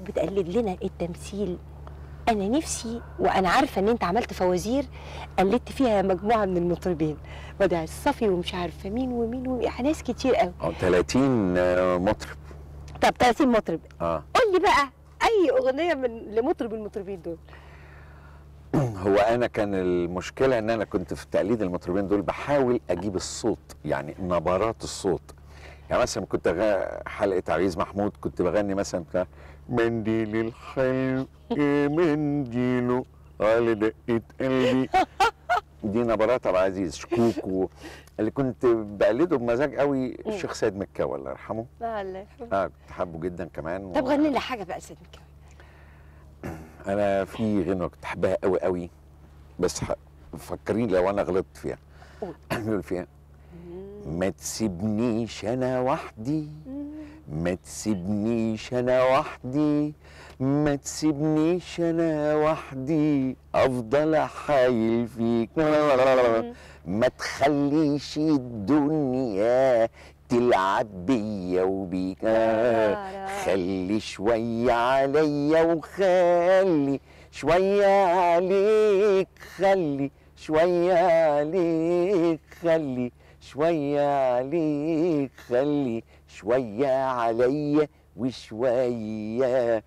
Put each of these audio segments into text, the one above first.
رب تقلد لنا التمثيل انا نفسي وانا عارفه ان انت عملت فوازير قلدت فيها مجموعه من المطربين وداع الصفي ومش عارفه مين ومين ومين ناس كتير قوي اه 30 آه، مطرب طب 30 مطرب اه قول لي بقى اي اغنيه من لمطرب المطربين دول هو انا كان المشكله ان انا كنت في تقليد المطربين دول بحاول اجيب الصوت يعني نبرات الصوت يعني مثلا كنت أغ- حلقه عزيز محمود كنت بغني مثلا بتاع منديل الحلو يا منديله على دقه قلبي دي نبرات عبد العزيز شكوك اللي كنت بقلده بمزاج قوي الشيخ سيد مكاوي الله يرحمه لا الله يرحمه اه كنت حابه جدا كمان طب و- غني لي حاجه بقى سيد مكاوي انا في غنوه كنت احبها قوي قوي بس ح- فكرين لو انا غلطت فيها قول. بيقول فيها ما تسيبنيش انا وحدي ما تسيبنيش انا وحدي ما تسيبنيش انا وحدي افضل احايل فيك ما تخليش الدنيا تلعب بيا وبيك آه، خلي شوية عليا وخلي شوية عليك خلي شوية عليك خلي شوية عليك خلي شوية عليا وشوية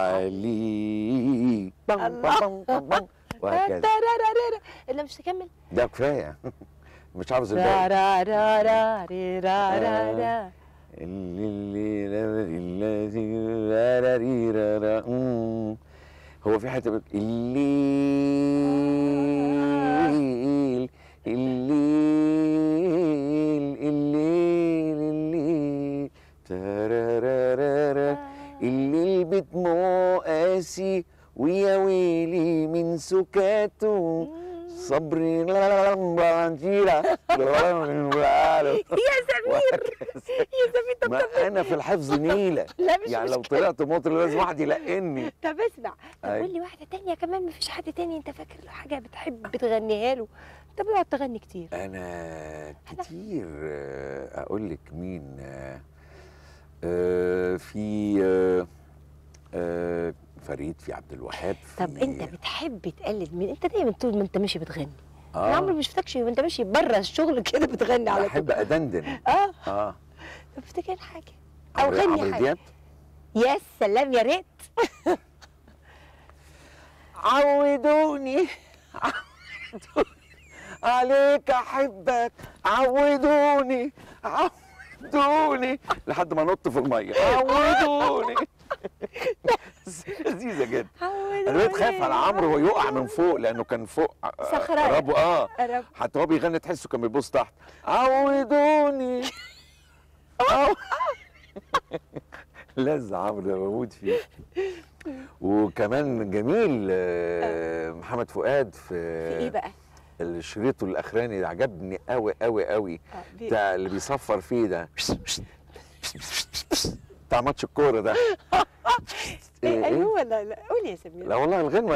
عليك بم الله. بم بم بم وهكذا تارارارارا. الا مش تكمل ده كفاية مش عاوز را الباقي را را را ري را را را الليل هو في حته بت- الليل الليل الليل الليل ترارارارا الليل بدموع قاسي ويا ويلي من سكاته صبري لا لا لا يا سمير يا سمير طب ما انا في الحفظ نيله لا مش يعني لو مشكلة. طلعت مطرب لازم واحد يلقني طب اسمع طب أي. قول لي واحده تانية كمان مفيش حد تاني انت فاكر له حاجه بتحب بتغنيها له انت بتقعد تغني كتير انا كتير آه، اقول لك مين آه، آه، في آه، آه، فريد في عبد الوهاب في طب انت بتحب تقلد مين انت دايما طول ما انت ماشي بتغني انا عمري اه ما شفتكش وانت ماشي بره الشغل كده بتغني على طول بحب ادندن اه اه طب افتكر حاجه او عمرو- غني عمرو حاجه دياب يا سلام يا ريت عودوني عودوني عليك احبك عودوني عودوني لحد ما نط في الميه عودوني لذيذه جدا انا بقيت خايف على عمرو وهو يقع من فوق لانه كان فوق آه، صخرة. ربو اه رب. حتى هو بيغني تحسه كان بيبص تحت عودوني عو- لذ عمرو ده بموت فيه وكمان جميل آه، محمد فؤاد في في ايه بقى الشريط الاخراني ده عجبني قوي قوي قوي آه، بي- بتاع اللي بيصفر فيه ده بتاع ماتش الكوره ده ايه إيه؟ ايوه لا لا قول يا سمير لا والله الغنوة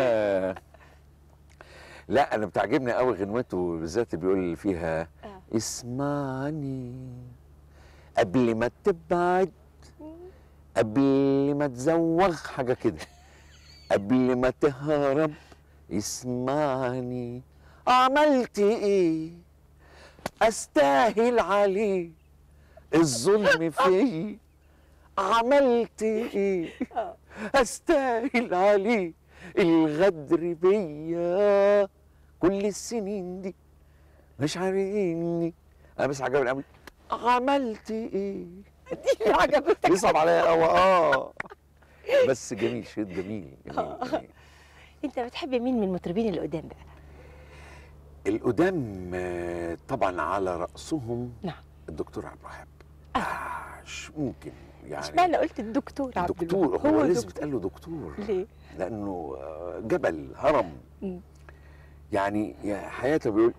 لا أنا بتعجبني قوي غنوته بالذات اللي بيقول فيها آه. اسمعني قبل ما تبعد قبل ما تزوغ حاجة كده قبل ما تهرب اسمعني عملت ايه استاهل عليه الظلم فيه عملت ايه آه. استاهل عليه الغدر بيا كل السنين دي مش عارفني انا بس عجبني قوي عملت ايه دي اللي عجبتك يصعب عليا قوي اه بس جميل شريط جميل جميل, جميل. انت بتحب مين من المطربين اللي قدام بقى القدام آه، طبعا على راسهم نعم الدكتور عبد الوهاب آه مش ممكن يعني اشمعنى قلت الدكتور عبد دكتور الوهاب؟ هو لازم دكتور. تقال له دكتور ليه لانه آه، جبل هرم مم. يعني يا حياته بيقول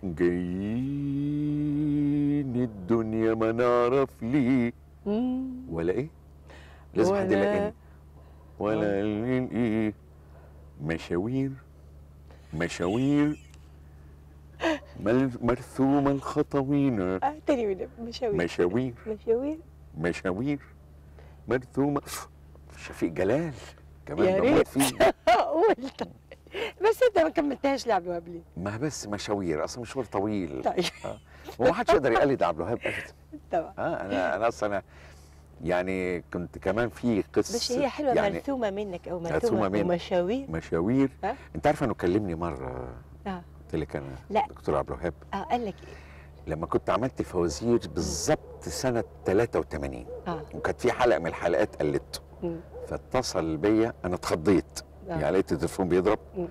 جايين الدنيا ما نعرف ليه مم. ولا ايه لازم حد ولا- يلاقيني ولا ايه مشاوير مشاوير مل- مرسومة الخطوين اه تاني من مشاوير مشاوير مشاوير مشاوير مرسومة شفيق جلال كمان يا بموت ريت. فيه قلت بس انت ما كملتهاش لعب الوهاب ليه؟ ما بس مشاوير اصلا مشوار طويل طيب وما حدش يقدر يقلد عبد الوهاب ابدا طبعا اه انا انا اصلا يعني كنت كمان في قصه بس هي حلوه يعني مرثومه منك او مرثومة مرثومه مني. ومشاوير مشاوير ها؟ انت عارفه انه كلمني مره اه قلت لك انا لا. دكتور عبد الوهاب اه قال لك ايه؟ لما كنت عملت الفوازير بالظبط سنه 83 اه وكانت في حلقه من الحلقات قلدته مم. فاتصل بيا انا اتخضيت آه. يعني لقيت التليفون بيضرب مم.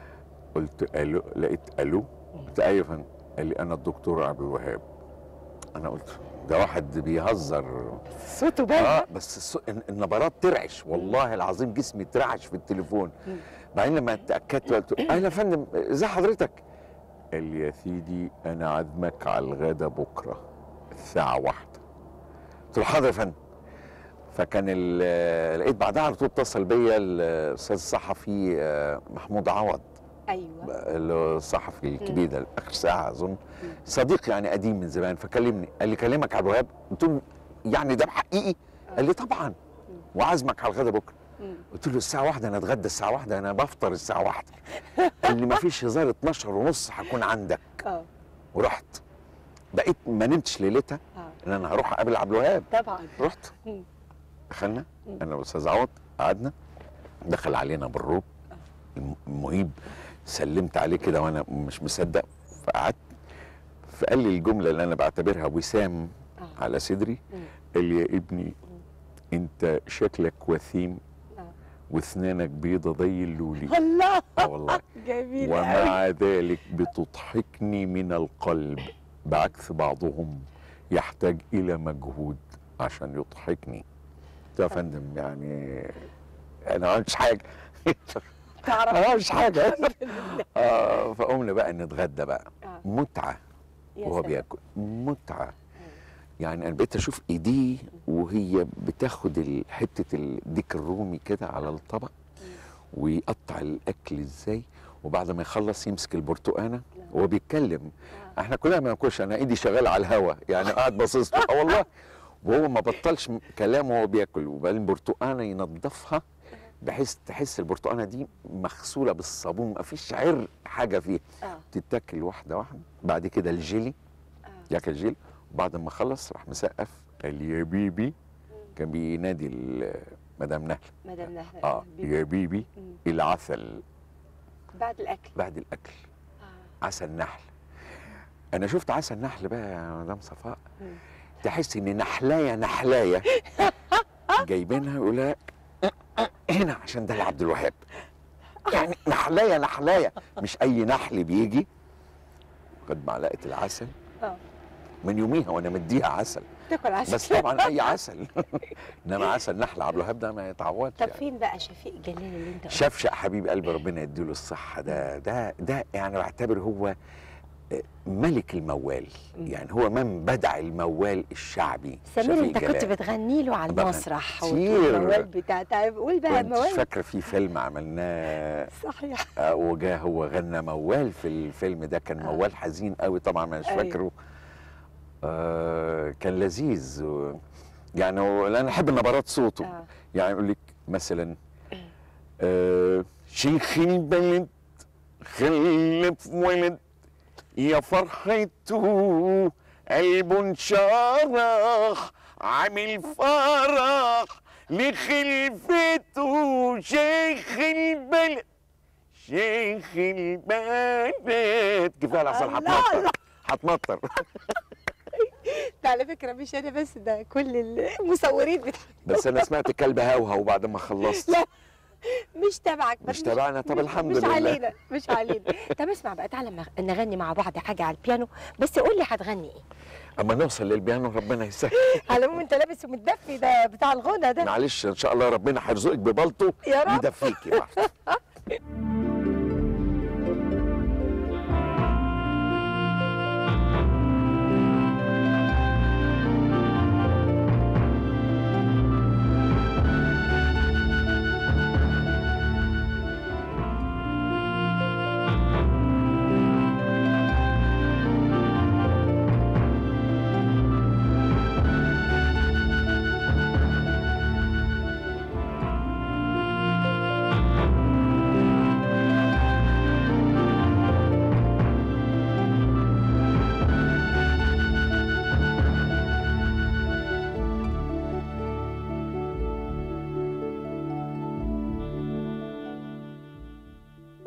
قلت الو لقيت الو قلت ايوه يا فندم قال لي انا الدكتور عبد الوهاب انا قلت ده واحد بيهزر صوته باين اه بس الص- الن- النبرات ترعش والله العظيم جسمي اترعش في التليفون مم. بعدين لما اتاكدت قلت له، اهلا يا فندم ازي حضرتك قال لي يا سيدي انا عازمك على الغدا بكره الساعه واحدة قلت له حاضر يا فندم فكان ال- لقيت بعدها على طول اتصل بيا الاستاذ الصحفي آه، محمود عوض ايوه اللي هو الصحفي الكبير ده اخر ساعه اظن صديق يعني قديم من زمان فكلمني قال لي كلمك عبد الوهاب قلت له يعني ده حقيقي قال لي طبعا وعازمك على الغدا بكره مم. قلت له الساعه واحدة انا اتغدى الساعه واحدة انا بفطر الساعه واحدة قال لي ما فيش هزار 12 ونص هكون عندك اه ورحت بقيت ما نمتش ليلتها اه ان انا هروح اقابل عبد الوهاب طبعا رحت مم. دخلنا مم. انا والاستاذ عوض قعدنا دخل علينا بالروب الم- المهيب سلمت عليه كده وانا مش مصدق فقعدت فقال لي الجمله اللي انا بعتبرها وسام اه على صدري مم. قال لي يا ابني انت شكلك وثيم اه واسنانك بيضة زي اللولي الله اه والله جميل قوي ومع ذلك بتضحكني من القلب بعكس بعضهم يحتاج الى مجهود عشان يضحكني قلت له يا فندم يعني انا ما عملتش حاجه تعرف انا ما عملتش حاجه اه فقمنا بقى نتغدى بقى آه. متعه يا وهو سلام. بياكل متعه يعني انا بقيت اشوف ايديه وهي بتاخد ال- حته الديك الرومي كده على الطبق ويقطع الاكل ازاي وبعد ما يخلص يمسك البرتقانه وهو بيتكلم احنا كلنا ما بناكلش انا ايدي شغاله على الهوا يعني قاعد باصص له اه والله وهو ما بطلش م- كلام وهو بياكل وبعدين البرتقانه ينضفها بحيث تحس البرتقانه دي مغسوله بالصابون ما فيش عرق حاجه فيها اه تتاكل واحده واحده بعد كده الجيلي اه ياكل جيل وبعد ما خلص راح مسقف قال لي يا بيبي كان بينادي ال- مدام نهله مدام نهله اه بيبي. يا بيبي مم. العسل بعد الاكل بعد الاكل اه عسل نحل انا شفت عسل نحل بقى يا مدام صفاء مم. تحس ان نحلايه نحلايه جايبينها يقول لك هنا عشان ده لعبد الوهاب يعني نحلايه نحلايه مش اي نحل بيجي خد معلقه العسل اه من يوميها وانا مديها عسل تاكل عسل بس طبعا اي عسل انما عسل نحل عبد الوهاب ده ما يتعوضش طب يعني. فين بقى شفيق جلال اللي انت قلت شفشق حبيب قلبي ربنا يديله الصحة ده ده ده يعني بعتبر هو ملك الموال مم. يعني هو من بدع الموال الشعبي سمير شفيق انت كنت جلال. بتغني له على بغني المسرح كتير. الموال بتاع طيب قول بقى كنت موال فاكرة في فيلم عملناه صحيح آه، وجا هو غنى موال في الفيلم ده كان آه. موال حزين قوي طبعا مش أيوة. فاكره آه كان لذيذ و- يعني هو انا احب نبرات صوته اه يعني يقول لك مثلا آه شيخ البلد خلف ولد يا فرحته قلب شرح عامل فرح لخلفته شيخ البلد شيخ البلد كفايه لحسن الله، هتمطر هتمطر ده على فكره مش انا بس ده كل المصورين بتاع بس انا سمعت كلب هوهو بعد ما خلصت لا مش تبعك مش تبعنا طب مش- الحمد مش لله علينا مش علينا طب اسمع بقى تعالى مغ- نغني مع بعض حاجه على البيانو بس قول لي هتغني ايه اما نوصل للبيانو ربنا يسهل على العموم انت لابس ومتدفي ده بتاع الغنى ده معلش ان شاء الله ربنا هيرزقك ببلطو يا رب. يدفيكي بقى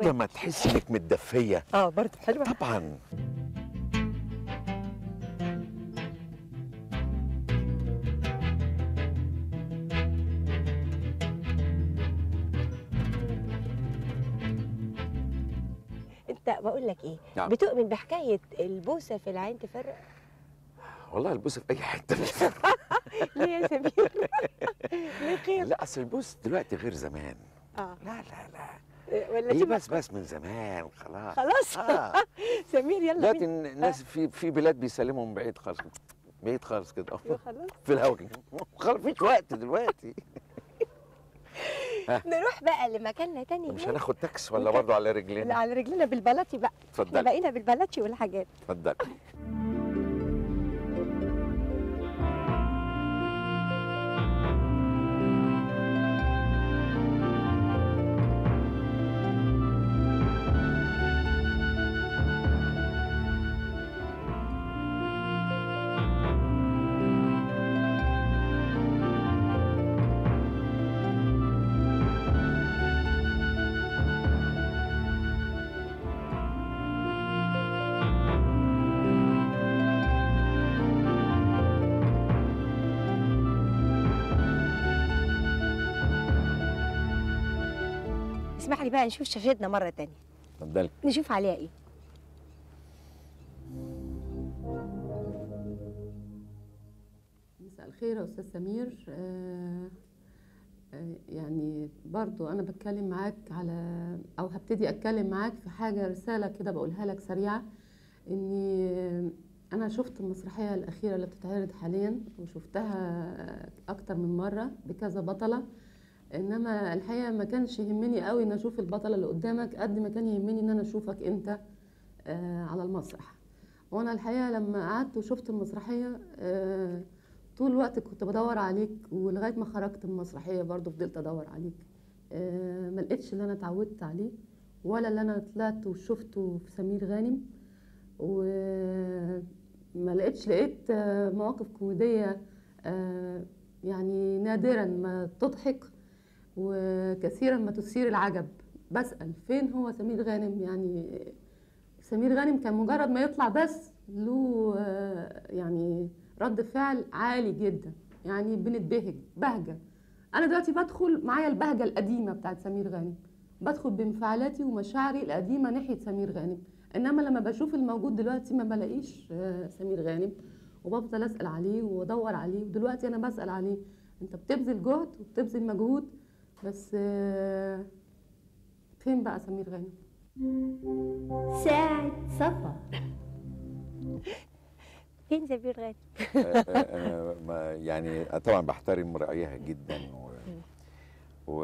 عمره ما تحس انك متدفيه اه برضه حلوه طبعا انت بقول لك ايه نعم. بتؤمن بحكايه البوسه في العين تفرق والله البوس في اي حته ليه يا سمير ليه خير لا اصل البوس دلوقتي غير زمان اه لا لا لا ولا هي دي بس بس من زمان خلاص خلاص آه. سمير يلا دلوقتي بينا. الناس في في بلاد بيسلموا من بعيد خالص بعيد خالص كده أيوة خلاص في الهواء كده. خلاص مفيش وقت دلوقتي نروح بقى لمكاننا تاني مش هناك. هناخد تاكس ولا ممكن. برضه على اللي رجلينا على رجلنا بالبلاطي بقى احنا اتفضل بقينا بالبلاطي والحاجات اتفضل اسمح لي بقى نشوف شاشتنا مره تانية اتفضل نشوف عليها ايه مساء الخير يا استاذ سمير آه، آه، يعني برضو انا بتكلم معاك على او هبتدي اتكلم معاك في حاجه رساله كده بقولها لك سريعه اني انا شفت المسرحيه الاخيره اللي بتتعرض حاليا وشفتها اكتر من مره بكذا بطله انما الحقيقه ما كانش يهمني قوي ان اشوف البطله اللي قدامك قد ما كان يهمني ان انا اشوفك انت آه، على المسرح وانا الحقيقه لما قعدت وشفت المسرحيه آه، طول الوقت كنت بدور عليك ولغايه ما خرجت من المسرحيه برضو فضلت ادور عليك آه، ما لقيتش اللي انا اتعودت عليه ولا اللي انا طلعت وشفته في سمير غانم وما لقيتش لقيت آه، مواقف كوميديه آه، يعني نادرا ما تضحك وكثيرا ما تثير العجب بسأل فين هو سمير غانم يعني سمير غانم كان مجرد ما يطلع بس له آه، يعني رد فعل عالي جدا يعني بنتبهج بهجة أنا دلوقتي بدخل معايا البهجة القديمة بتاعت سمير غانم بدخل بانفعالاتي ومشاعري القديمة ناحية سمير غانم إنما لما بشوف الموجود دلوقتي ما بلاقيش آه، سمير غانم وبفضل أسأل عليه وأدور عليه ودلوقتي أنا بسأل عليه أنت بتبذل جهد وبتبذل مجهود بس آه، فين بقى سمير غانم؟ ساعة صفا فين سمير غانم آه، آه، أنا ما- يعني طبعا بحترم رأيها جدا و, و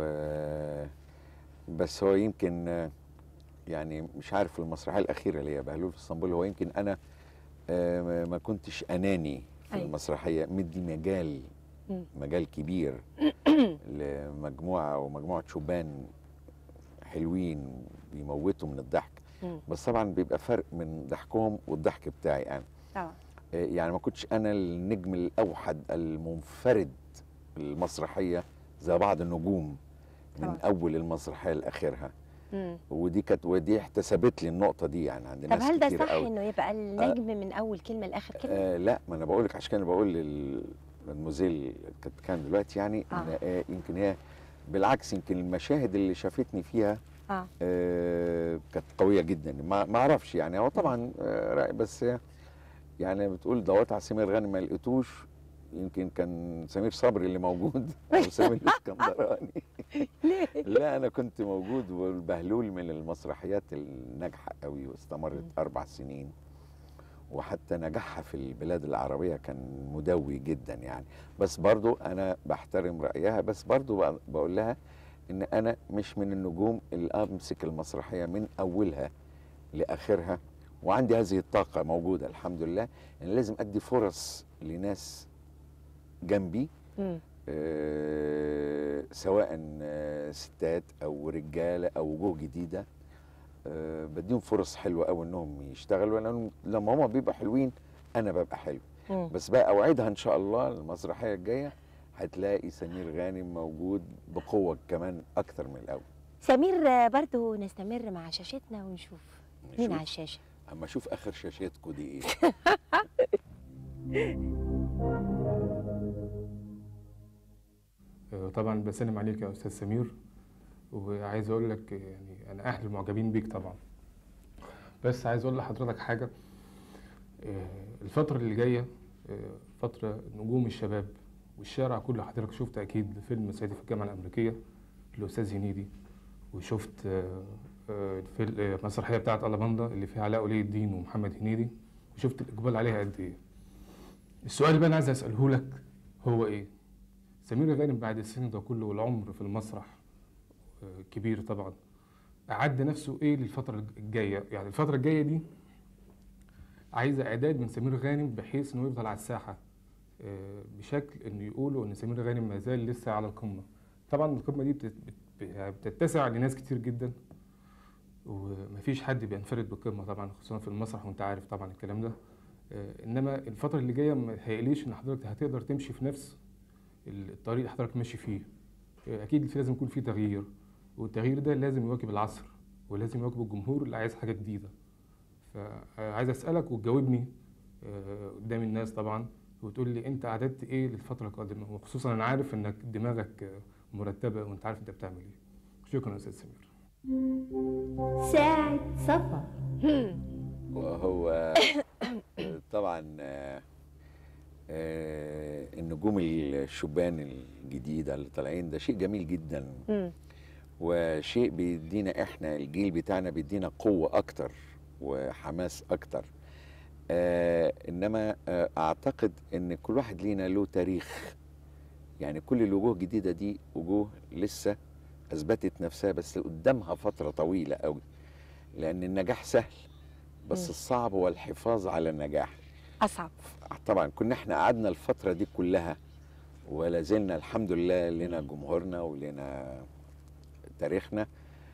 بس هو يمكن آه، يعني مش عارف المسرحيه الاخيره اللي هي بهلول في اسطنبول هو يمكن انا آه، ما- ما كنتش اناني في أيوة. المسرحيه مدي مجال مم. مجال كبير لمجموعه ومجموعه شبان حلوين بيموتوا من الضحك مم. بس طبعا بيبقى فرق من ضحكهم والضحك بتاعي انا طبعا آه، يعني ما كنتش انا النجم الاوحد المنفرد في المسرحيه زي بعض النجوم من طبعا. اول المسرحيه لاخرها مم. ودي كانت ودي احتسبت لي النقطه دي يعني عند طب ناس هل ده كتير صح قوي. انه يبقى النجم من اول كلمه لاخر كلمه آه لا ما انا بقول لك عشان كده بقول للموزيل كانت كان دلوقتي يعني آه. إن آه يمكن هي بالعكس يمكن المشاهد اللي شافتني فيها اه آه كانت قويه جدا ما ما اعرفش يعني هو طبعا آه رأي بس هي يعني بتقول دورت على سمير غانم ما لقيتوش يمكن كان سمير صبري اللي موجود او سمير الاسكندراني ليه لا انا كنت موجود والبهلول من المسرحيات الناجحه قوي واستمرت اربع سنين وحتى نجاحها في البلاد العربيه كان مدوي جدا يعني بس برضو انا بحترم رايها بس برضو بق- بقول لها ان انا مش من النجوم اللي امسك المسرحيه من اولها لاخرها وعندي هذه الطاقه موجوده الحمد لله ان لازم ادي فرص لناس جنبي مم. آه، سواء آه، ستات او رجاله او وجوه جديده آه، بديهم فرص حلوه قوي انهم يشتغلوا لان لما هم بيبقوا حلوين انا ببقى حلو مم. بس بقى اوعدها ان شاء الله المسرحيه الجايه هتلاقي سمير غانم موجود بقوه كمان اكتر من الاول سمير آه، برضو نستمر مع شاشتنا ونشوف مين نشوف. على الشاشه اما اشوف اخر شاشتكم دي ايه آه، طبعا بسلم عليك يا استاذ سمير وعايز اقول لك يعني انا اهل المعجبين بيك طبعا بس عايز اقول لحضرتك حاجه آه، الفتره اللي جايه آه، فتره نجوم الشباب والشارع كله حضرتك شفت اكيد فيلم صعيدي في الجامعه الامريكيه الاستاذ هنيدي وشفت آه، آه، الفيل- آه، المسرحيه بتاعت الاباندا اللي فيها علاء ولي الدين ومحمد هنيدي وشفت الاقبال عليها قد ايه السؤال اللي بقى انا عايز اساله لك هو ايه سمير غانم بعد السن ده كله والعمر في المسرح آه، كبير طبعا أعد نفسه إيه للفترة الجاية يعني الفترة الجاية دي عايزة إعداد من سمير غانم بحيث إنه يفضل على الساحة آه، بشكل إنه يقولوا إن سمير غانم ما زال لسه على القمة طبعا القمة دي بتت- بت- يعني بتتسع لناس كتير جدا ومفيش حد بينفرد بالقمة طبعا خصوصا في المسرح وأنت عارف طبعا الكلام ده آه، إنما الفترة اللي جاية ما تهيأليش إن حضرتك هتقدر تمشي في نفس الطريق اللي حضرتك ماشي فيه اكيد في لازم يكون في تغيير والتغيير ده لازم يواكب العصر ولازم يواكب الجمهور اللي عايز حاجه جديده فعايز اسالك وتجاوبني آه، قدام الناس طبعا وتقول لي انت اعددت ايه للفتره القادمه وخصوصا انا عارف انك دماغك آه، مرتبه وانت عارف انت بتعمل ايه شكرا يا استاذ سمير ساعة سفر وهو طبعا آه، آه، النجوم الشبان الجديده اللي طالعين ده شيء جميل جدا مم. وشيء بيدينا احنا الجيل بتاعنا بيدينا قوه اكتر وحماس اكتر آه انما آه اعتقد ان كل واحد لينا له تاريخ يعني كل الوجوه الجديده دي وجوه لسه اثبتت نفسها بس قدامها فتره طويله قوي لان النجاح سهل بس مم. الصعب هو الحفاظ على النجاح اصعب طبعا كنا احنا قعدنا الفتره دي كلها ولا زلنا الحمد لله لنا جمهورنا ولنا تاريخنا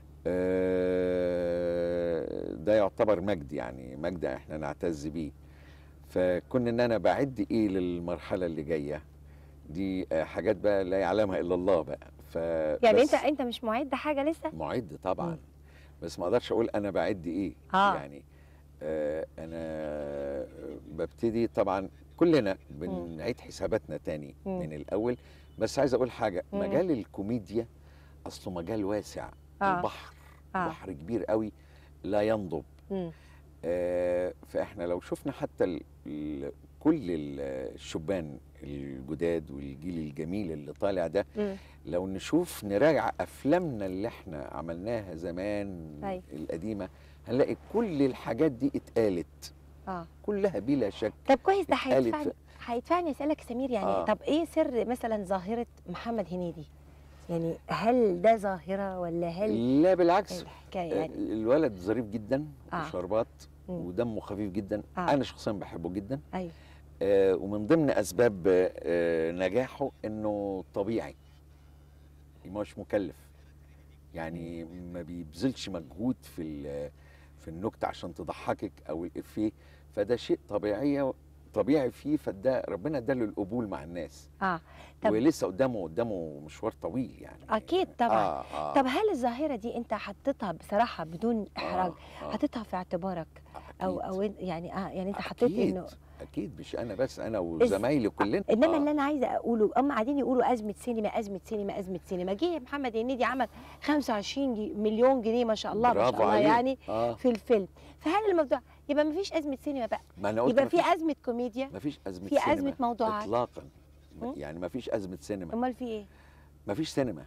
آه، ده يعتبر مجد يعني مجد احنا نعتز بيه فكون ان انا بعد ايه للمرحله اللي جايه دي آه، حاجات بقى لا يعلمها الا الله بقى ف يعني بس انت انت مش معد حاجه لسه معد طبعا مم. بس ما اقدرش اقول انا بعد ايه آه. يعني آه انا ببتدي طبعا كلنا بنعيد حساباتنا تاني مم. من الاول بس عايز اقول حاجه مم. مجال الكوميديا اصله مجال واسع آه. البحر آه. بحر كبير قوي لا ينضب مم. آه، فاحنا لو شفنا حتى ال ال كل ال- الشبان الجداد والجيل الجميل اللي طالع ده مم. لو نشوف نراجع افلامنا اللي احنا عملناها زمان أيوة. القديمه هنلاقي كل الحاجات دي اتقالت اه كلها بلا شك طب كويس ده اتقالت هيدفعني في- هيدفعني اسالك يا سمير يعني آه. طب ايه سر مثلا ظاهره محمد هنيدي يعني هل ده ظاهره ولا هل لا بالعكس الحكايه آه، يعني الولد ظريف جدا آه. وشربات مم. ودمه خفيف جدا آه. انا شخصيا بحبه جدا ايوه آه، ومن ضمن اسباب آه، نجاحه انه طبيعي مش مكلف يعني ما بيبذلش مجهود في ال- في النكته عشان تضحكك او الافيه فده شيء طبيعي طبيعي فيه فده ربنا اداله القبول مع الناس اه طب- ولسه قدامه قدامه مشوار طويل يعني اكيد طبعا آه آه طب هل الظاهره دي انت حطيتها بصراحه بدون احراج آه آه حطيتها في اعتبارك او أكيد. او يعني اه يعني انت حطيت أكيد. انه اكيد مش انا بس انا وزمايلي كلنا انما آه. اللي انا عايزه اقوله هم قاعدين يقولوا ازمه سينما ازمه سينما ازمه سينما جه محمد هنيدي عمل 25 جي- مليون جنيه ما شاء الله ما برافو شاء الله عليك. يعني اه في الفيلم فهل الموضوع يبقى ما فيش ازمه سينما بقى ما انا قلت يبقى مفيش- في ازمه كوميديا مفيش أزمة في سينما أزمة موضوعات. إطلاقا مم. يعني مفيش أزمة سينما امال في ايه مفيش سينما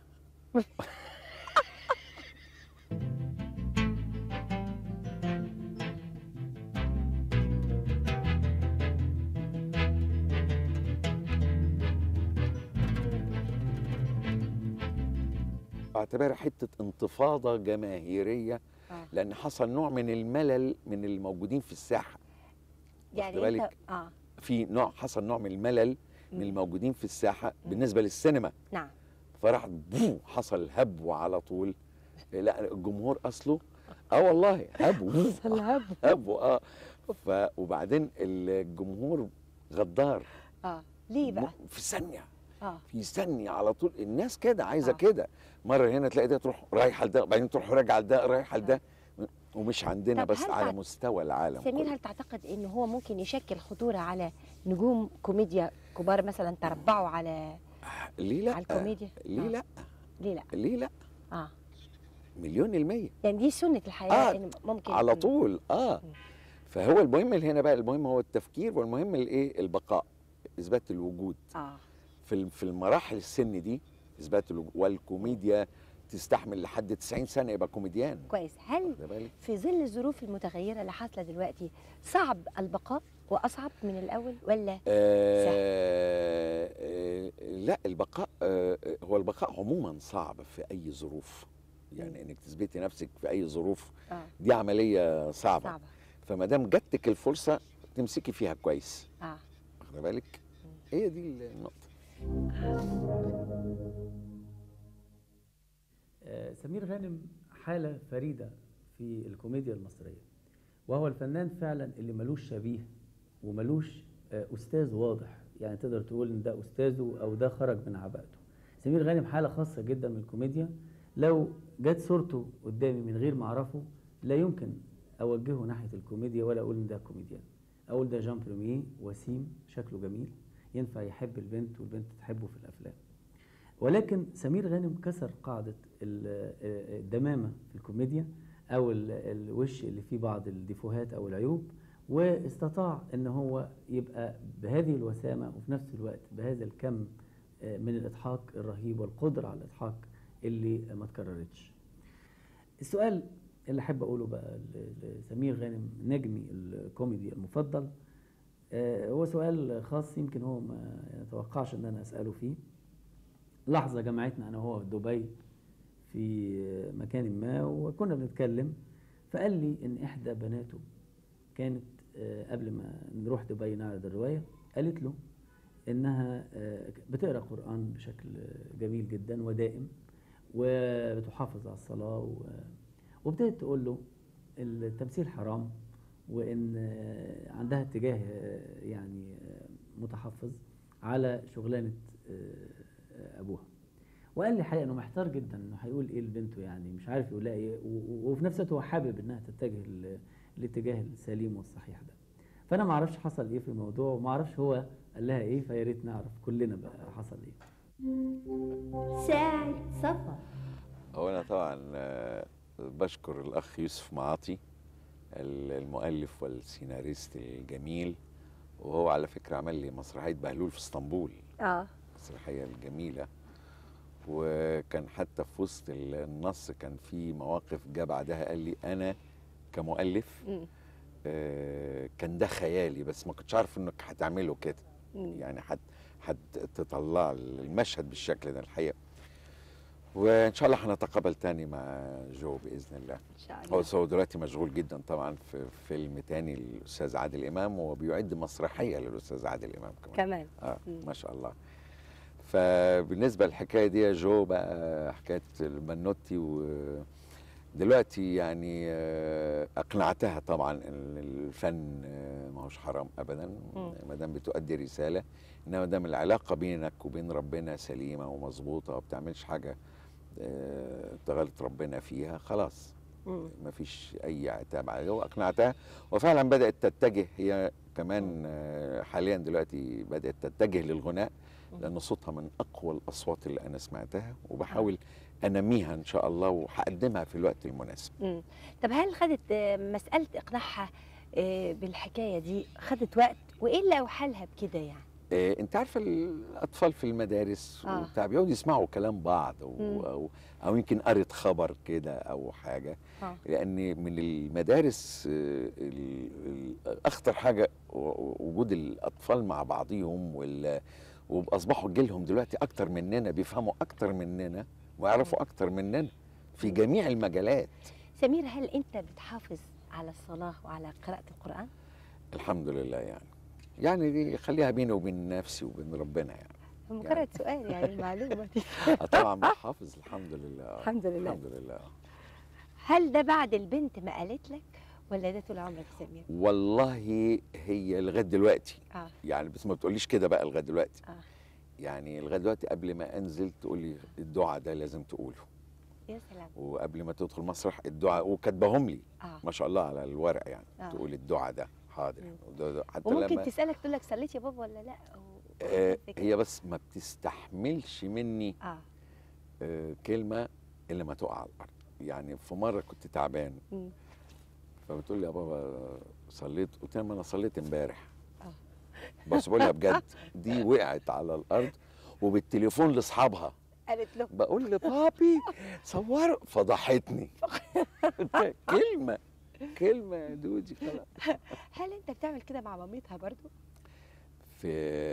اعتبرها حتة انتفاضة جماهيرية آه. لأن حصل نوع من الملل من الموجودين في الساحة يعني واخد انت بالك؟ اه في نوع حصل نوع من الملل من مم. الموجودين في الساحة بالنسبة للسينما نعم فراح بو حصل هبو على طول لا الجمهور اصله اه والله هبو هبو اه ف وبعدين الجمهور غدار اه ليه بقى م- في ثانيه اه يستني على طول الناس كده عايزه آه. كده مره هنا تلاقي ده تروح رايحه لده بعدين تروح راجعه لده رايحه لده ومش عندنا طب بس هل على تعت- مستوى العالم سمير كله. هل تعتقد انه هو ممكن يشكل خطوره على نجوم كوميديا كبار مثلا تربعوا على ليه لا على الكوميديا ليه آه. لا ليه لا ليه لا اه مليون المية يعني دي سنه الحياه آه، إنه ممكن على يكون- طول اه مم. فهو المهم اللي هنا بقى المهم هو التفكير والمهم الايه البقاء اثبات الوجود اه في الم- في المراحل السن دي اثبات الوجود والكوميديا تستحمل لحد 90 سنه يبقى كوميديان كويس هل واخد بالك في ظل الظروف المتغيره اللي حاصله دلوقتي صعب البقاء واصعب من الاول ولا آه آه لا البقاء آه هو البقاء عموما صعب في اي ظروف يعني انك تثبتي نفسك في اي ظروف اه دي عمليه صعبه صعبه فما دام جاتك الفرصه تمسكي فيها كويس اه واخد بالك هي دي النقطه آه، سمير غانم حالة فريدة في الكوميديا المصرية وهو الفنان فعلا اللي ملوش شبيه وملوش آه، أستاذ واضح يعني تقدر تقول إن ده أستاذه أو ده خرج من عباءته سمير غانم حالة خاصة جدا من الكوميديا لو جت صورته قدامي من غير ما أعرفه لا يمكن أوجهه ناحية الكوميديا ولا أقول إن ده كوميديان أقول ده جان بريميه وسيم شكله جميل ينفع يحب البنت والبنت تحبه في الأفلام ولكن سمير غانم كسر قاعدة ال- الدمامة في الكوميديا أو ال- الوش اللي فيه بعض الديفوهات أو العيوب واستطاع أن هو يبقى بهذه الوسامة وفي نفس الوقت بهذا الكم آه، من الإضحاك الرهيب والقدرة على الإضحاك اللي ما تكررتش السؤال اللي أحب أقوله بقى ل- لسمير غانم نجمي الكوميدي المفضل آه، هو سؤال خاص يمكن هو ما يتوقعش ان انا اساله فيه لحظه جمعتنا انا وهو في دبي في مكان ما وكنا بنتكلم فقال لي ان احدى بناته كانت آه، قبل ما نروح دبي نعرض الروايه قالت له انها آه، بتقرا قران بشكل جميل جدا ودائم وبتحافظ على الصلاه و- وابتدت تقول له التمثيل حرام وان آه، عندها اتجاه آه، يعني آه، متحفظ على شغلانه آه، ابوها وقال لي الحقيقه انه محتار جدا انه هيقول ايه لبنته يعني مش عارف يقول لها ايه و- و- وفي نفس الوقت هو حابب انها تتجه ل- الاتجاه السليم والصحيح ده فانا ما اعرفش حصل ايه في الموضوع وما اعرفش هو قال لها ايه فيا ريت نعرف كلنا بقى حصل ايه ساعة سفر هو انا طبعا آه، بشكر الاخ يوسف معاطي ال- المؤلف والسيناريست الجميل وهو على فكره عمل لي مسرحيه بهلول في اسطنبول اه المسرحيه الجميله وكان حتى في وسط النص كان في مواقف جه بعدها قال لي انا كمؤلف مم. آه، كان ده خيالي بس ما كنتش عارف انك هتعمله كده مم. يعني حت هتطلع المشهد بالشكل ده الحقيقه وان شاء الله هنتقابل تاني مع جو باذن الله ان شاء هو الله بس هو دلوقتي مشغول جدا طبعا في فيلم تاني للاستاذ عادل امام وبيعد مسرحيه للاستاذ عادل امام كمان كمان اه مم. ما شاء الله فبالنسبه للحكايه دي يا جو بقى حكايه البنوتي و دلوقتي يعني آه، اقنعتها طبعا ان الفن آه، ما هوش حرام ابدا مم. ما دام بتؤدي رساله انما ما دام العلاقه بينك وبين ربنا سليمه ومظبوطه وما بتعملش حاجه آه، تغلط ربنا فيها خلاص مم. ما فيش اي عتاب عليها واقنعتها وفعلا بدات تتجه هي كمان آه، حاليا دلوقتي بدات تتجه للغناء لان صوتها من اقوى الاصوات اللي انا سمعتها وبحاول انميها ان شاء الله وهقدمها في الوقت المناسب مم. طب هل خدت آه، مسألة إقناعها آه، بالحكاية دي خدت وقت وإيه اللي أوحالها بكده يعني؟ آه، انت عارفه الاطفال في المدارس آه. وبتاع بيقعدوا يسمعوا كلام بعض مم. و- او او يمكن قريت خبر كده او حاجه آه. لان من المدارس آه، ال- ال- اخطر حاجه و- وجود الاطفال مع بعضهم وال واصبحوا جيلهم دلوقتي اكتر مننا بيفهموا اكتر مننا ويعرفوا اكتر مننا في جميع المجالات سمير هل أنت بتحافظ على الصلاة وعلى قراءة القرآن؟ الحمد لله يعني يعني دي خليها بيني وبين نفسي وبين ربنا يعني مجرد سؤال يعني المعلومة دي آه، طبعا بحافظ الحمد لله آه. الحمد لله. الحمد لله هل ده بعد البنت ما قالت لك ولا ده طول عمرك يا سمير؟ والله هي لغايه دلوقتي آه يعني بس ما بتقوليش كده بقى لغايه دلوقتي آه يعني لغايه دلوقتي قبل ما انزل تقول لي الدعاء ده لازم تقوله يا سلام وقبل ما تدخل مسرح الدعاء وكاتباهم لي اه ما شاء الله على الورق يعني آه. تقول الدعاء ده حاضر مم. وده- ده- حتى وممكن لما تسالك تقول لك صليت يا بابا ولا لا أو- آه كده. هي بس ما بتستحملش مني اه آه كلمه الا ما تقع على الارض يعني في مره كنت تعبان مم. فبتقول لي يا بابا صليت قلت لها ما انا صليت امبارح آه. بس بقولها بجد دي وقعت على الارض وبالتليفون لاصحابها قالت له بقول لبابي صوروا فضحتني قلت لها كلمه كلمه يا دودي خلاص هل انت بتعمل كده مع مامتها برضو في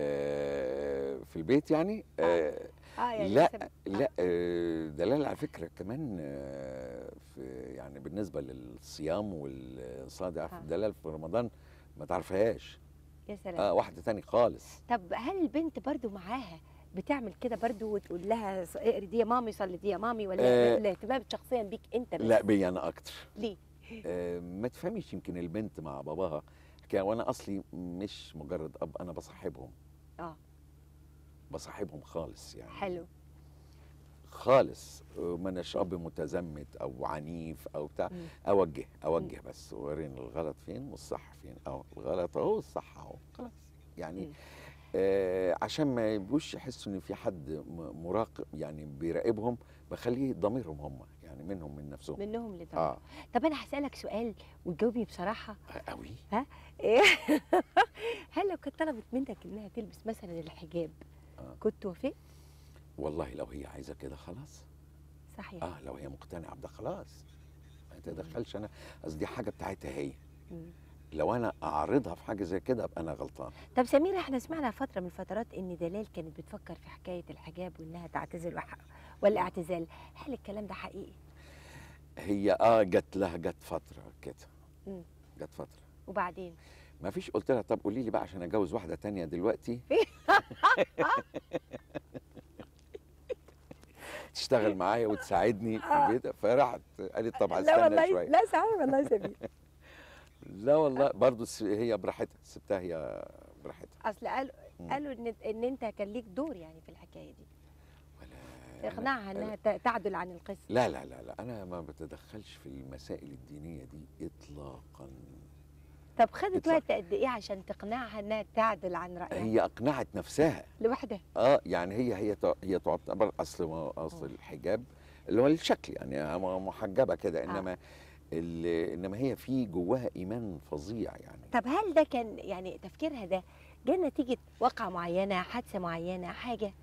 في البيت يعني آه اه يعني لا مثلاً- لا آه، دلال على فكره كمان آه، في يعني بالنسبه للصيام والصلاه آه. دلال في رمضان ما تعرفهاش يا سلام اه واحده تاني خالص طب هل البنت برضو معاها بتعمل كده برضو وتقول لها ص- اقري دي يا مامي صلي دي يا مامي ولا آه. الاهتمام شخصيا بيك انت بس لا بي انا اكتر ليه آه، ما تفهميش يمكن البنت مع باباها حكايه وانا اصلي مش مجرد اب انا بصاحبهم اه بصاحبهم خالص يعني حلو خالص آه، ما اناش اب متزمت او عنيف او بتاع مم. اوجه اوجه بس وريني الغلط فين والصح فين اهو الغلط اهو الصح اهو خلاص يعني مم. آه عشان ما يبقوش يحسوا ان في حد م- مراقب يعني بيراقبهم بخليه ضميرهم هم يعني منهم من نفسهم منهم لده اه طب انا هسالك سؤال وتجاوبني بصراحه قوي إيه؟ هل لو كانت طلبت منك انها تلبس مثلا الحجاب آه. كنت وافقت والله لو هي عايزه كده خلاص صحيح اه لو هي مقتنعه بده خلاص ما تدخلش انا قصدي دي حاجه بتاعتها هي مم. لو انا اعرضها في حاجه زي كده ابقى انا غلطان طب سمير احنا سمعنا فتره من الفترات ان دلال كانت بتفكر في حكايه الحجاب وانها تعتزل وح... ولا اعتزال هل الكلام ده حقيقي هي اه جت لها جت فتره كده مم. جت فتره وبعدين ما فيش قلت لها طب قولي لي بقى عشان اتجوز واحده تانية دلوقتي تشتغل معايا وتساعدني في آه. البيت فراحت قالت طب لا هستنى والله شويه لا صحيح والله يا سمير لا والله برضه س- هي براحتها سبتها هي براحتها اصل قالوا مم. قالوا ان ان انت كان ليك دور يعني في الحكايه دي ولا اقناعها أنا- انها ت- تعدل عن القسم لا لا لا لا انا ما بتدخلش في المسائل الدينيه دي اطلاقا طب خدت اطلع. وقت قد ايه عشان تقنعها انها تعدل عن رايها هي اقنعت نفسها لوحدها اه يعني هي هي تع- هي تعتبر اصل ما- اصل الحجاب اللي هو الشكل يعني م- محجبه كده انما ال- انما هي في جواها ايمان فظيع يعني طب هل ده كان يعني تفكيرها ده جه نتيجه واقعه معينه حادثه معينه حاجه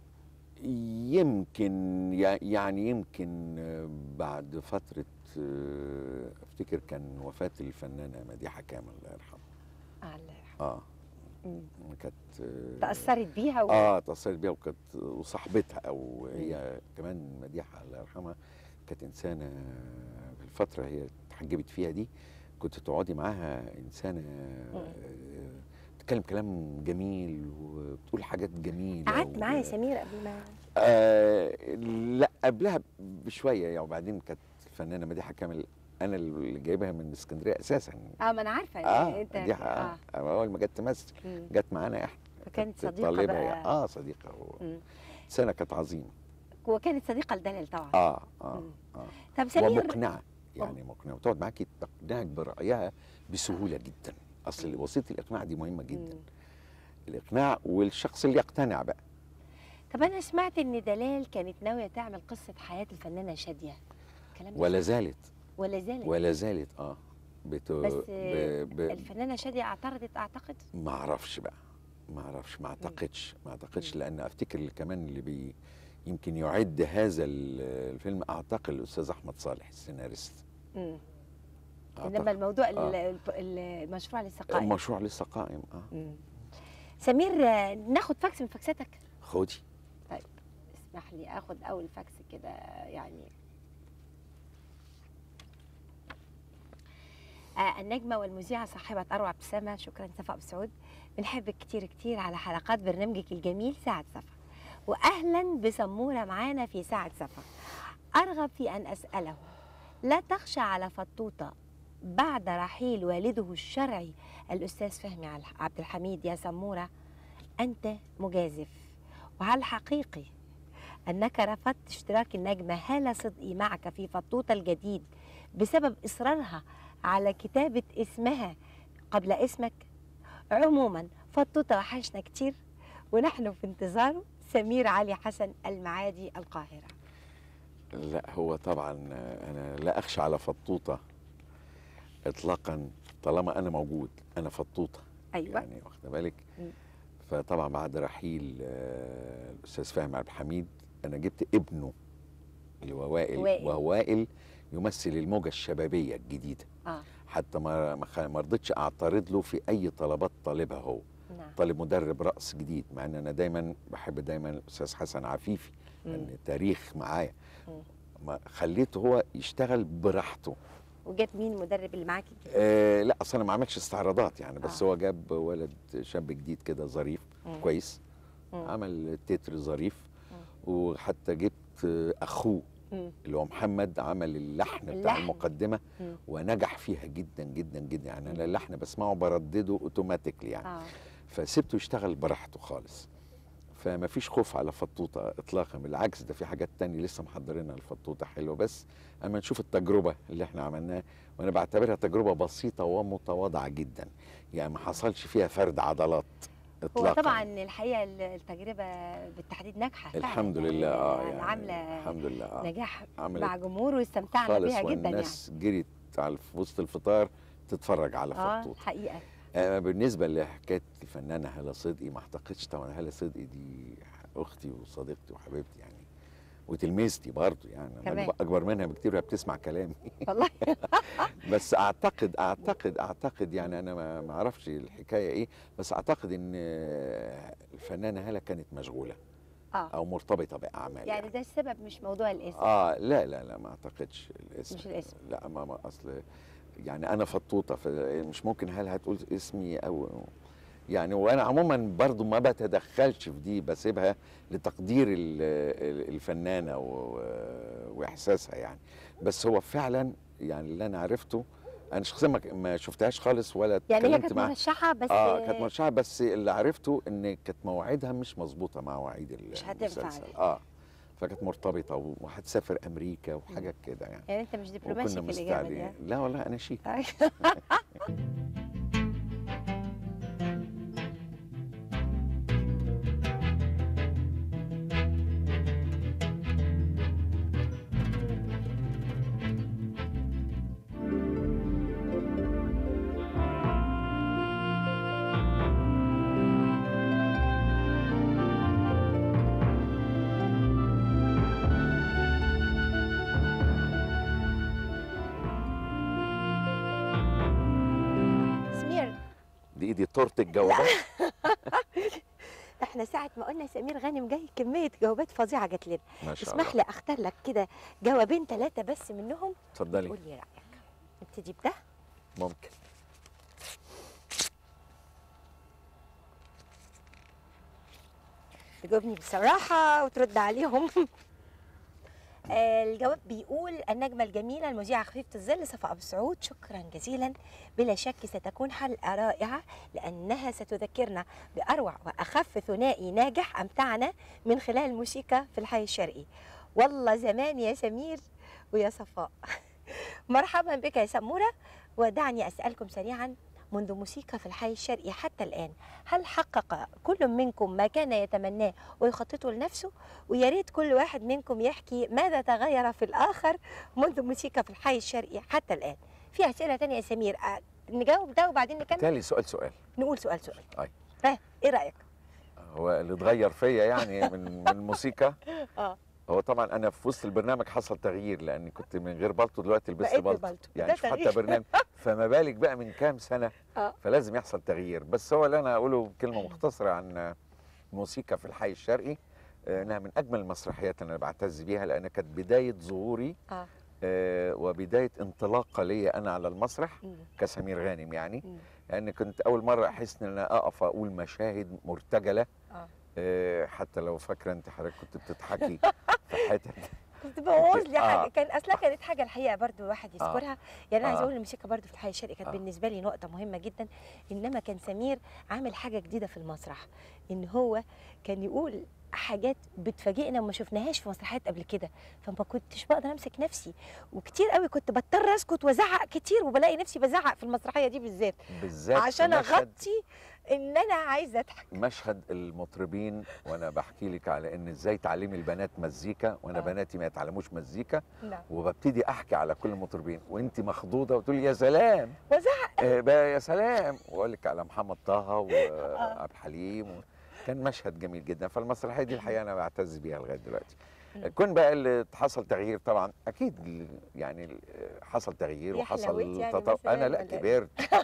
يمكن يع- يعني يمكن آه، بعد فتره آه، افتكر كان وفاه الفنانه مديحه كامل الله يرحمها آه الله يرحمه اه مم. كانت آه، تاثرت بيها و... اه اتصلت بيها وكانت وصاحبتها او هي كمان مديحه الله يرحمها كانت انسانه في الفتره هي اتحجبت فيها دي كنت تقعدي معاها انسانه آه، بتتكلم كلام جميل وبتقول حاجات جميله قعدت و- معايا يا سمير قبل ما آه لا قبلها بشويه يعني وبعدين كانت الفنانه مديحه كامل انا اللي جايبها من اسكندريه اساسا اه ما انا عارفه اه انت مديحه اه, آه. اول ما جت تمثل مم. جت معانا احنا فكانت كانت صديقه طالبة بقى يعني. اه صديقه و... مم. سنه كانت عظيمه وكانت صديقه لدلال طبعا اه اه مم. اه طب سمير ومقنعه يعني مقنعه وتقعد معاكي تقنعك برايها بسهوله جدا اصل وسيله الاقناع دي مهمه جدا مم. الاقناع والشخص اللي يقتنع بقى طب انا سمعت ان دلال كانت ناويه تعمل قصه حياه الفنانه شاديه الكلام ده ولا صح؟ زالت ولا زالت ولا زالت اه بت... بس ب... ب... الفنانه شاديه اعترضت اعتقد ما اعرفش بقى ما اعرفش ما اعتقدش ما اعتقدش لان افتكر اللي كمان اللي بي يمكن يعد هذا ال- الفيلم اعتقد الاستاذ احمد صالح السيناريست مم. أعتقد. انما الموضوع آه. ال- الب- ال- المشروع لسه قائم المشروع لسه قائم اه مم. سمير آه، ناخد فاكس من فاكساتك خدي اسمح لي اخد اول فاكس كده يعني آه النجمة والمذيعة صاحبة أروع ابتسامة شكرا صفاء أبو سعود بنحبك كتير كتير على حلقات برنامجك الجميل ساعة صفا وأهلا بسمورة معانا في ساعة صفا أرغب في أن أسأله لا تخشى على فطوطة بعد رحيل والده الشرعي الأستاذ فهمي عل- عبد الحميد يا سمورة أنت مجازف وهل حقيقي أنك رفضت اشتراك النجمة هالة صدقي معك في فطوطة الجديد بسبب إصرارها على كتابة اسمها قبل اسمك عموما فطوطة وحشنا كتير ونحن في انتظاره سمير علي حسن المعادي القاهرة لا هو طبعا انا لا اخشى على فطوطه اطلاقا طالما انا موجود انا فطوطه أيوة يعني واخده بالك مم. فطبعا بعد رحيل آه، الاستاذ فهمي عبد الحميد انا جبت ابنه اللي هو وائل وائل. وهو وائل يمثل الموجه الشبابيه الجديده آه حتى ما ما خ- ما رضيتش اعترض له في اي طلبات طالبها هو نعم طالب مدرب رقص جديد مع ان انا دايما بحب دايما الاستاذ حسن عفيفي مم. لان التاريخ معايا مم. ما خليته هو يشتغل براحته وجاب مين المدرب اللي معاك الجديد؟ آه لا اصل انا ما عملتش استعراضات يعني بس آه. هو جاب ولد شاب جديد كده ظريف مم. كويس مم. عمل تتر ظريف مم. وحتى جبت آه، اخوه مم. اللي هو محمد عمل اللحن بتاع اللحن. المقدمه مم. ونجح فيها جدا جدا جدا يعني انا اللحن بسمعه بردده اوتوماتيكلي يعني آه فسبته يشتغل براحته خالص فما فيش خوف على فطوطه اطلاقا بالعكس ده في حاجات تانية لسه محضرينها الفطوطه حلوه بس اما نشوف التجربه اللي احنا عملناها وانا بعتبرها تجربه بسيطه ومتواضعه جدا يعني ما حصلش فيها فرد عضلات هو اطلاقا طبعا الحقيقه التجربه بالتحديد ناجحه فعلاً. الحمد لله اه يعني يعني عامله الحمد لله اه نجاح عملت مع جمهور واستمتعنا خالص بيها جدا يعني والناس جريت على في وسط الفطار تتفرج على اه فطوطه حقيقه آه بالنسبه لحكايه الفنانه هاله صدقي ما اعتقدش طبعا هاله صدقي دي اختي وصديقتي وحبيبتي يعني وتلميذتي برضه يعني أنا كمان. اكبر منها بكتير وهي بتسمع كلامي والله بس اعتقد اعتقد اعتقد يعني انا ما ما اعرفش الحكايه ايه بس اعتقد ان آه، الفنانه هاله كانت مشغوله اه او مرتبطه باعمال يعني ده السبب مش موضوع الاسم اه لا لا لا ما اعتقدش الاسم مش الاسم. لا ما, ما اصل يعني انا فطوطه فمش ممكن هل هتقول اسمي او يعني وانا عموما برضو ما بتدخلش في دي بسيبها لتقدير ال- ال- الفنانه و- واحساسها يعني بس هو فعلا يعني اللي انا عرفته انا شخصيا ما- ما شفتهاش خالص ولا يعني هي اتكلمت كانت معاها مرشحه بس اه كانت مرشحه بس اللي عرفته ان كانت مواعيدها مش مظبوطه مع مواعيد ال- مش هتنفع المسلسل عليها. اه فكانت مرتبطه وهتسافر امريكا وحاجات كده يعني يعني انت مش دبلوماسي وكنا في الاجابه دي مستعدين لا والله انا شيك ها؟ سمير دي دي تورته الجوابات احنا ساعة ما قلنا سمير غانم جاي كمية جوابات فظيعة جات لنا ما شاء اسمح الله لي اختار لك كده جوابين ثلاثة بس منهم اتفضلي قول لي رأيك نبتدي بده ممكن تجاوبني بصراحة وترد عليهم آه، الجواب بيقول النجمة الجميلة المذيعة خفيفة الظل صفاء أبو سعود شكرا جزيلا بلا شك ستكون حلقة رائعة لأنها ستذكرنا بأروع وأخف ثنائي ناجح أمتعنا من خلال الموسيقى في الحي الشرقي والله زمان يا سمير ويا صفاء مرحبا بك يا سمورة ودعني أسألكم سريعا منذ موسيقى في الحي الشرقي حتى الآن هل حقق كل منكم ما كان يتمناه ويخططه لنفسه ويا ريت كل واحد منكم يحكي ماذا تغير في الآخر منذ موسيقى في الحي الشرقي حتى الآن في أسئلة تانية يا سمير آه، نجاوب ده وبعدين نكمل تالي سؤال سؤال نقول سؤال سؤال أي. ها ايه رأيك هو اللي اتغير فيا يعني من من الموسيقى اه هو طبعا انا في وسط البرنامج حصل تغيير لاني كنت من غير بالطو دلوقتي لبست بقيت بالطو ببلطو. يعني ده شوف حتى تغيير. برنامج فما بالك بقى من كام سنه اه فلازم يحصل تغيير بس هو اللي انا اقوله كلمه مختصره عن الموسيقى في الحي الشرقي آه، انها من اجمل المسرحيات اللي انا بعتز بيها لان كانت بدايه ظهوري اه آه، وبدايه انطلاقه ليا انا على المسرح مم. كسمير غانم يعني مم. لان كنت اول مره احس ان انا اقف اقول مشاهد مرتجله اه آه، حتى لو فاكره انت حضرتك كنت بتضحكي في حتت كنت بوظ لي آه. حاجه كان اصلا كانت حاجه الحقيقه برضو الواحد يذكرها يعني انا عايزه آه. اقول الموسيقى برضو في الحي الشرقي كانت آه. بالنسبه لي نقطه مهمه جدا انما كان سمير عامل حاجه جديده في المسرح ان هو كان يقول حاجات بتفاجئنا وما شفناهاش في مسرحيات قبل كده فما كنتش بقدر امسك نفسي وكتير قوي كنت بضطر اسكت وازعق كتير وبلاقي نفسي بزعق في المسرحيه دي بالذات بالذات في عشان مشهد- اغطي ان انا عايزه اضحك مشهد المطربين وانا بحكي لك على ان ازاي تعلمي البنات مزيكا وانا آه. بناتي ما يتعلموش مزيكا نعم وببتدي احكي على كل المطربين وانت مخضوضه وتقولي يا سلام وزعق آه بقى يا سلام واقول لك على محمد طه وعبد الحليم و... كان مشهد جميل جدا فالمسرحيه دي الحقيقه انا بعتز بيها لغايه دلوقتي مم. كون بقى اللي حصل تغيير طبعا اكيد ال- يعني ال- حصل تغيير يا وحصل حلاوتي يعني تطور مثلاً انا لا ولا إيه؟ كبرت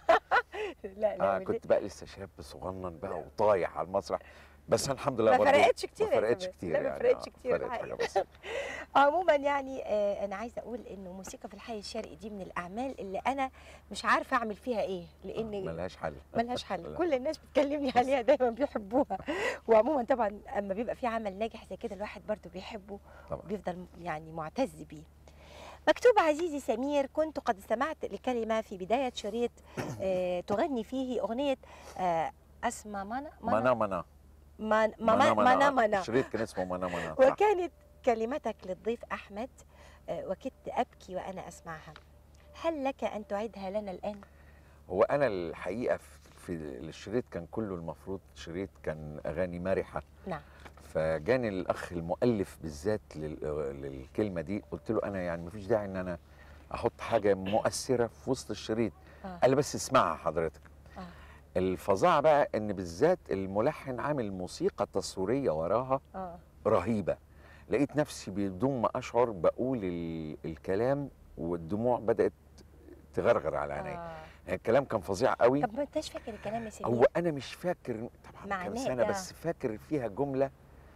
لا لا آه كنت بقى لسه شاب صغنن بقى وطايح على المسرح بس أنا الحمد لله ما برضو فرقتش كتير ما يا فرقتش سمير. كتير لا، ما يعني فرقتش آه، كتير فرقت الحقيقة. حاجه بس عموما يعني آه انا عايزه اقول انه موسيقى في الحي الشرقي دي من الاعمال اللي انا مش عارفه اعمل فيها ايه لان ملهاش حل ملهاش حل لا. كل الناس بتكلمني عليها دايما بيحبوها وعموما طبعا اما بيبقى في عمل ناجح زي كده الواحد برضو بيحبه طبعا بيفضل يعني معتز بيه مكتوب عزيزي سمير كنت قد استمعت لكلمة في بداية شريط آه تغني فيه أغنية آه أسمى منا منا منا منا منا منا منا الشريط كان اسمه منا منا صح. وكانت كلمتك للضيف أحمد آه وكدت أبكي وأنا أسمعها هل لك أن تعيدها لنا الآن؟ هو انا الحقيقه في- في الشريط كان كله المفروض شريط كان اغاني مرحه نعم فجاني الاخ المؤلف بالذات لل- للكلمه دي قلت له انا يعني مفيش داعي ان انا احط حاجه مؤثره في وسط الشريط آه. قال لي بس اسمعها حضرتك آه. الفظاعه بقى ان بالذات الملحن عامل موسيقى تصويريه وراها آه رهيبه لقيت نفسي بدون ما اشعر بقول ال- الكلام والدموع بدات تغرغر على عيني آه. الكلام كان فظيع قوي طب ما أنتش فاكر الكلام يا سمير؟ هو انا مش فاكر طبعا معناه كام سنه ده. بس فاكر فيها جمله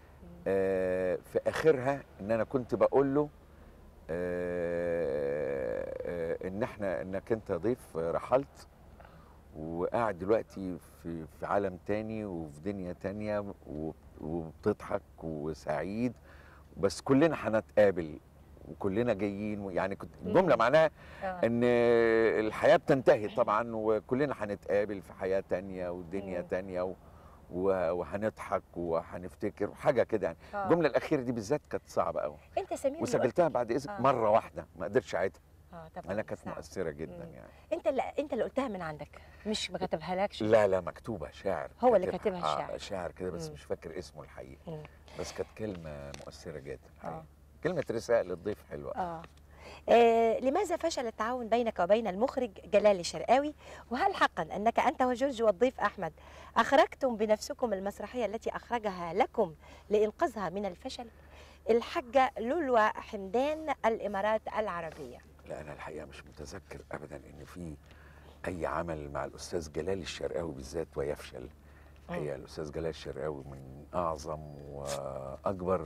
آه في اخرها ان انا كنت بقول له آه آه ان احنا انك انت ضيف رحلت وقاعد دلوقتي في في عالم تاني وفي دنيا تانية و- وبتضحك وسعيد بس كلنا هنتقابل وكلنا جايين يعني كنت الجمله مم. معناها آه. ان الحياه بتنتهي طبعا وكلنا هنتقابل في حياه تانية ودنيا مم. تانية و... و- وهنضحك وهنفتكر حاجه كده يعني آه. الجمله الاخيره دي بالذات كانت صعبه قوي أنت سمير اللي قلت- وسجلتها بعد اذنك آه. مره واحده ما قدرتش اعيدها آه طبعا انا كانت صعب. مؤثره جدا مم. يعني انت اللي انت اللي قلتها من عندك مش ما كتبها لكش لا لا مكتوبه شعر هو اللي كاتبها. كاتبها الشعر. آه شعر كده بس مم. مش فاكر اسمه الحقيقي مم. بس كانت كلمه مؤثره جدا آه. الحقيقة. كلمه رسائل للضيف حلوه آه. آه لماذا فشل التعاون بينك وبين المخرج جلال الشرقاوي وهل حقا انك انت وجورج والضيف احمد اخرجتم بنفسكم المسرحيه التي اخرجها لكم لانقاذها من الفشل الحاجه لولوى حمدان الامارات العربيه لا انا الحقيقه مش متذكر ابدا ان في اي عمل مع الاستاذ جلال الشرقاوي بالذات ويفشل هي الاستاذ جلال الشرقاوي من اعظم واكبر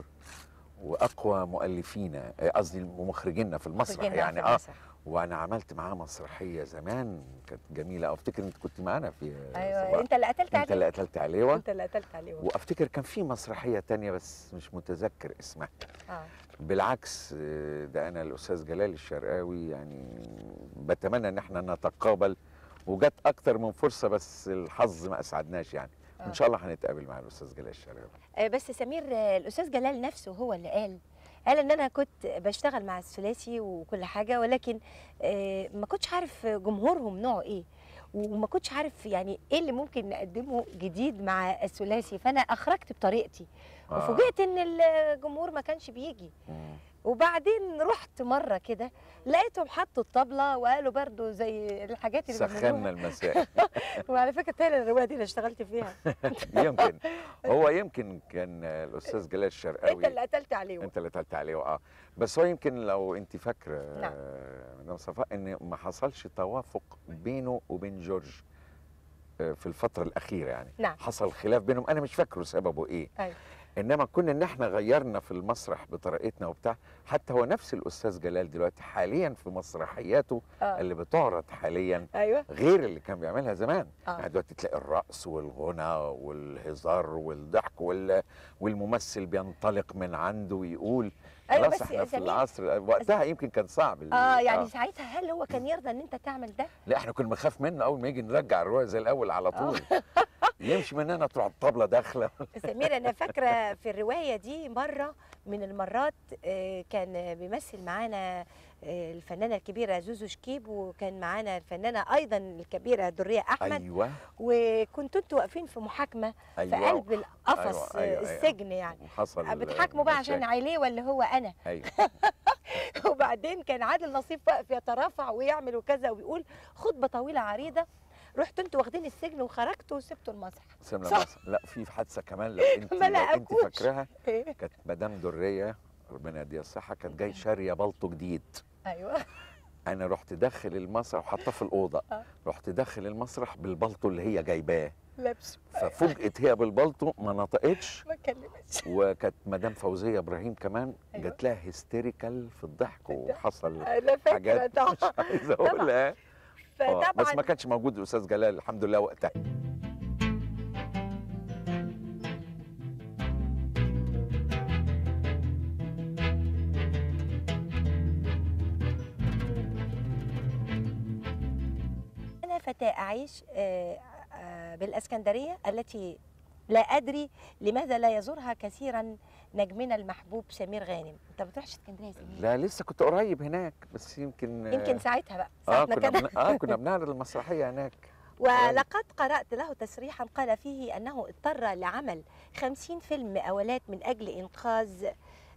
واقوى مؤلفينا آه، قصدي مخرجينا في المسرح مخرجينا يعني في اه المسرح. وانا عملت معاه مسرحيه زمان كانت جميله افتكر انت كنت معانا في ايوه صباح. انت اللي قتلت انت اللي عليه قتلت عليه انت اللي قتلت عليه وافتكر كان في مسرحيه تانية بس مش متذكر اسمها اه بالعكس آه، ده انا الاستاذ جلال الشرقاوي يعني بتمنى ان احنا نتقابل وجت اكتر من فرصه بس الحظ ما اسعدناش يعني آه. ان شاء الله هنتقابل مع الاستاذ جلال الشرقاوي آه، بس سمير آه، الاستاذ جلال نفسه هو اللي قال قال ان انا كنت بشتغل مع الثلاثي وكل حاجه ولكن آه، ما كنتش عارف جمهورهم نوعه ايه وما كنتش عارف يعني ايه اللي ممكن نقدمه جديد مع الثلاثي فانا اخرجت بطريقتي آه. وفوجئت ان الجمهور ما كانش بيجي مم. وبعدين رحت مره كده لقيتهم حطوا الطبله وقالوا برضو زي الحاجات اللي سخنا بيعملوها المساء وعلى فكره تاني الروايه دي اللي اشتغلت فيها يمكن هو يمكن كان الاستاذ جلال الشرقاوي انت اللي قتلت عليهم انت اللي قتلت عليه اه بس هو يمكن لو انت فاكره نعم. آه، مدام صفاء ان ما حصلش توافق بينه وبين جورج آه، في الفتره الاخيره يعني نعم. حصل خلاف بينهم انا مش فاكره سببه ايه أيوة. انما كون ان احنا غيرنا في المسرح بطريقتنا وبتاع حتى هو نفس الاستاذ جلال دلوقتي حاليا في مسرحياته آه. اللي بتعرض حاليا ايوه غير اللي كان بيعملها زمان آه. يعني دلوقتي تلاقي الرقص والغنى والهزار والضحك وال... والممثل بينطلق من عنده ويقول أيوة خلاص بس احنا في سمير- العصر وقتها يمكن كان صعب ال- اه يعني ساعتها هل هو كان يرضى ان انت تعمل ده؟ لا احنا كنا بنخاف منه اول ما يجي نرجع الروايه زي الاول على طول يمشي مننا تروح الطبله داخله سمير انا فاكره في الروايه دي مره من المرات آه، كان بيمثل معانا آه، الفنانه الكبيره زوزو شكيب وكان معانا الفنانه ايضا الكبيره دريه احمد ايوه وكنتوا انتوا واقفين في محاكمه في ايوه قلب القفص أيوة، أيوة، آه، أيوة. السجن يعني حصل بتحاكموا بقى عشان مشاكل. عيليه ولا هو انا ايوه وبعدين كان عادل نصيب واقف يترافع ويعمل وكذا وبيقول خطبه طويله عريضه رحتوا انتوا واخدين السجن وخرجتوا وسبتوا المسرح سمنة صح. مصر لا في حادثه كمان لو انت ما لو انت لقاكوش. فاكراها ايه كانت مدام دريه ربنا يديها الصحه كانت جاي شاريه بلطو جديد ايوه انا رحت داخل المسرح وحطاه في الاوضه آه. رحت داخل المسرح بالبلطو اللي هي جايباه لابسه ففوجئت هي بالبلطو ما نطقتش ما كلمتش وكانت مدام فوزيه ابراهيم كمان أيوة. جات لها هيستيريكال في الضحك وحصل انا فاكره حاجات مش طبعا عايز اقولها آه، فطبعا بس ما كانش موجود الاستاذ جلال الحمد لله وقتها أنا فتاة أعيش آه، آه، بالإسكندرية التي لا أدري لماذا لا يزورها كثيرا نجمنا المحبوب سمير غانم أنت ما بتروحش اسكندرية يا سمير لا لسه كنت قريب هناك بس يمكن يمكن ساعتها بقى اه ساعة ما كنا كان بن... اه كنا بنعرض المسرحيه هناك ولقد قرأت له تصريحا قال فيه أنه اضطر لعمل خمسين فيلم مقاولات من أجل إنقاذ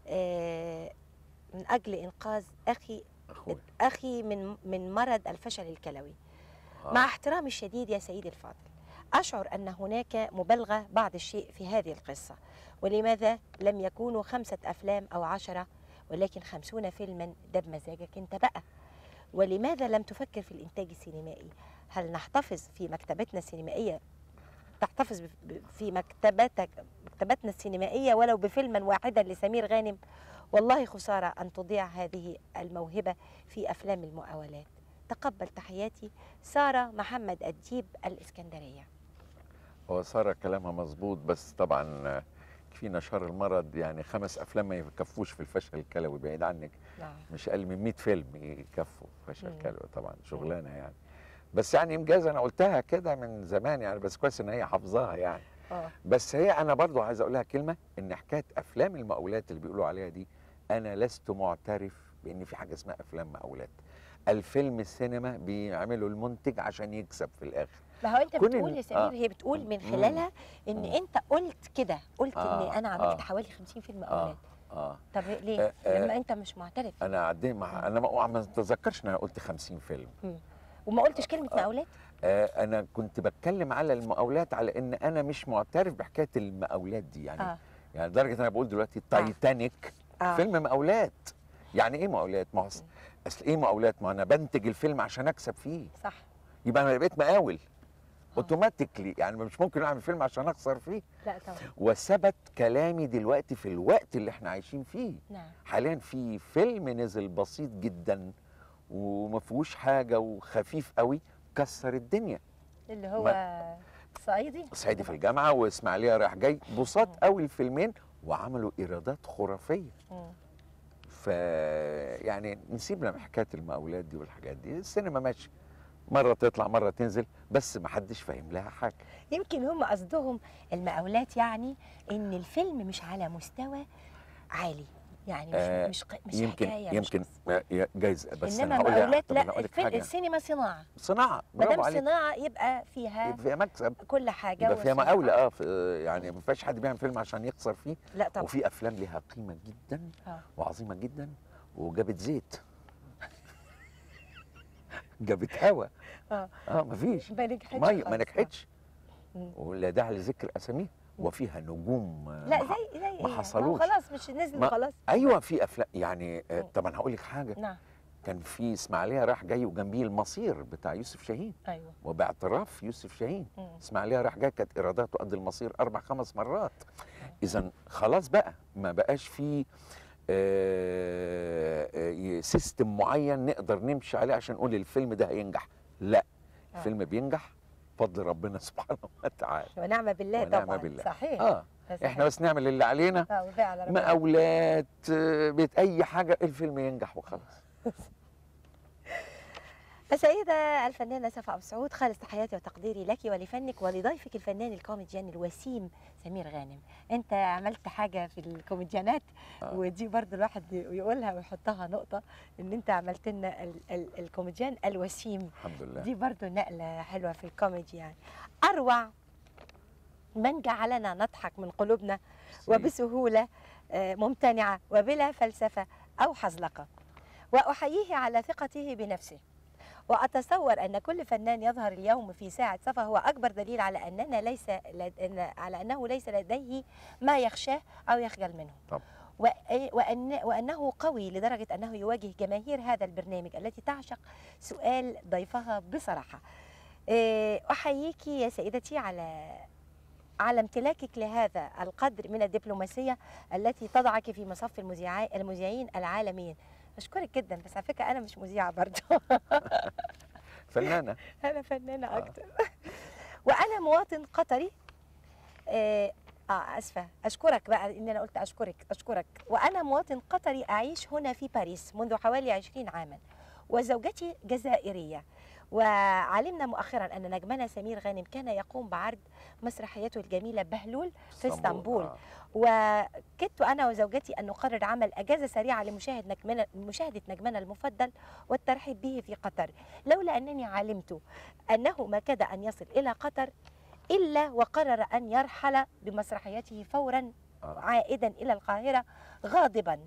آه، من أجل إنقاذ أخي اخوي أخي من من مرض الفشل الكلوي آه. مع احترامي الشديد يا سيدي الفاضل أشعر أن هناك مبالغة بعض الشيء في هذه القصة ولماذا لم يكونوا خمسة أفلام أو عشرة ولكن خمسون فيلما ده بمزاجك أنت بقى ولماذا لم تفكر في الإنتاج السينمائي هل نحتفظ في مكتبتنا السينمائية تحتفظ بف- ب- في مكتبتك مكتبتنا السينمائية ولو بفيلما واحدا لسمير غانم والله خسارة أن تضيع هذه الموهبة في أفلام المقاولات تقبل تحياتي سارة محمد أديب الإسكندرية هو ساره كلامها مظبوط بس طبعا آه، في نشار المرض يعني خمس افلام ما يكفوش في الفشل الكلوي بعيد عنك نعم مش اقل من 100 فيلم يكفوا فشل مم. كلوي طبعا شغلانه يعني بس يعني انجاز انا قلتها كده من زمان يعني بس كويس ان هي حافظاها يعني آه. بس هي انا برضو عايز اقول لها كلمه ان حكايه افلام المقاولات اللي بيقولوا عليها دي انا لست معترف بان في حاجه اسمها افلام مقاولات الفيلم السينما بيعملوا المنتج عشان يكسب في الاخر ما هو انت كون بتقول إن- يا سمير آه. هي بتقول من مم. خلالها ان مم. انت قلت كده قلت آه، ان انا عملت آه. حوالي 50 فيلم اه مقاولات اه طب ليه آه، آه. لما انت مش معترف انا عديت مع انا ما ما اتذكرش ان انا قلت 50 فيلم وما قلتش كلمه آه. مقاولات آه انا كنت بتكلم على المقاولات على ان انا مش معترف بحكايه المقاولات دي يعني اه يعني لدرجه ان انا بقول دلوقتي تايتانيك اه فيلم مقاولات يعني ايه مقاولات ما هو أصل- اصل ايه مقاولات ما انا بنتج الفيلم عشان اكسب فيه صح يبقى انا بقيت مقاول آه. اوتوماتيكلي يعني مش ممكن اعمل فيلم عشان اخسر فيه لا طبعا وثبت كلامي دلوقتي في الوقت اللي احنا عايشين فيه نعم حاليا في فيلم نزل بسيط جدا وما فيهوش حاجه وخفيف قوي كسر الدنيا اللي هو صعيدي صعيدي في الجامعه واسماعيليه رايح جاي بساط قوي الفيلمين وعملوا ايرادات خرافيه مم. ف يعني نسيبنا من حكايه المقاولات دي والحاجات دي السينما ماشي مره تطلع مره تنزل بس ما حدش فاهم لها حاجه يمكن هم قصدهم المقاولات يعني ان الفيلم مش على مستوى عالي يعني مش آه، مش ق- مش يمكن حكايه يمكن مش آه، يا- جايز بس انما انا هقول مقاولات طب أنا لا هقول لك الفيلم حاجه السينما صناعه صناعه ما دام برافو عليك صناعه يبقى فيها يبقى فيها مكسب كل حاجه يبقى فيها وصناعة. مقاولة اه في- يعني ما فيهاش حد بيعمل فيلم عشان يخسر فيه لا طبعا وفي افلام ليها قيمه جدا آه. وعظيمه جدا وجابت زيت جابت هوا اه اه ما فيش ما نجحتش ميه ما خالص. نجحتش مم. ولا داعي لذكر اساميها وفيها نجوم آه، لا ما ح- زي زي ايه ما هو حصلوش. خلاص مش نزل ما- خلاص ايوه في افلام يعني آه، مم. طب انا هقول لك حاجه نعم كان في اسماعيليه راح جاي وجنبيه المصير بتاع يوسف شاهين ايوه وباعتراف يوسف شاهين مم. اسماعيليه راح جاي كانت ايراداته قد المصير اربع خمس مرات اذا خلاص بقى ما بقاش في آه، آه، سيستم معين نقدر نمشي عليه عشان نقول الفيلم ده هينجح لا آه. الفيلم بينجح بفضل ربنا سبحانه وتعالى ونعم بالله ونعم طبعا بالله. صحيح اه صحيح. احنا بس نعمل اللي علينا اه وباقي على ربنا. مقاولات آه، بيت اي حاجه الفيلم ينجح وخلاص السيدة الفنانة صفاء أبو سعود خالص تحياتي وتقديري لك ولفنك ولضيفك الفنان الكوميديان الوسيم سمير غانم أنت عملت حاجة في الكوميديانات آه. ودي برضو الواحد يقولها ويحطها نقطة إن أنت عملت لنا ال- ال- الكوميديان الوسيم الحمد لله دي برضو نقلة حلوة في الكوميدي يعني أروع من جعلنا نضحك من قلوبنا وبسهولة آه، ممتنعة وبلا فلسفة أو حزلقة وأحييه على ثقته بنفسه وأتصور أن كل فنان يظهر اليوم في ساعة صفا هو أكبر دليل على أننا ليس لد... أن- على أنه ليس لديه ما يخشاه أو يخجل منه طبعا. وأ- وأن وأنه قوي لدرجة أنه يواجه جماهير هذا البرنامج التي تعشق سؤال ضيفها بصراحة إيه، أحييك يا سيدتي على على امتلاكك لهذا القدر من الدبلوماسية التي تضعك في مصف المذيعي- المذيعين العالميين أشكرك جدا بس على فكرة أنا مش مذيعة برضه فنانه أنا فنانة آه. أكتر وأنا مواطن قطري آه, آه أسفة أشكرك بقى إن أنا قلت أشكرك أشكرك وأنا مواطن قطري أعيش هنا في باريس منذ حوالي 20 عاما وزوجتي جزائرية وعلمنا مؤخرا أن نجمنا سمير غانم كان يقوم بعرض مسرحيته الجميلة بهلول في اسطنبول آه. وكدت انا وزوجتي ان نقرر عمل اجازه سريعه لمشاهد نجمنا مشاهده نجمنا المفضل والترحيب به في قطر لولا انني علمت انه ما كاد ان يصل الى قطر الا وقرر ان يرحل بمسرحيته فورا آه. عائدا الى القاهره غاضبا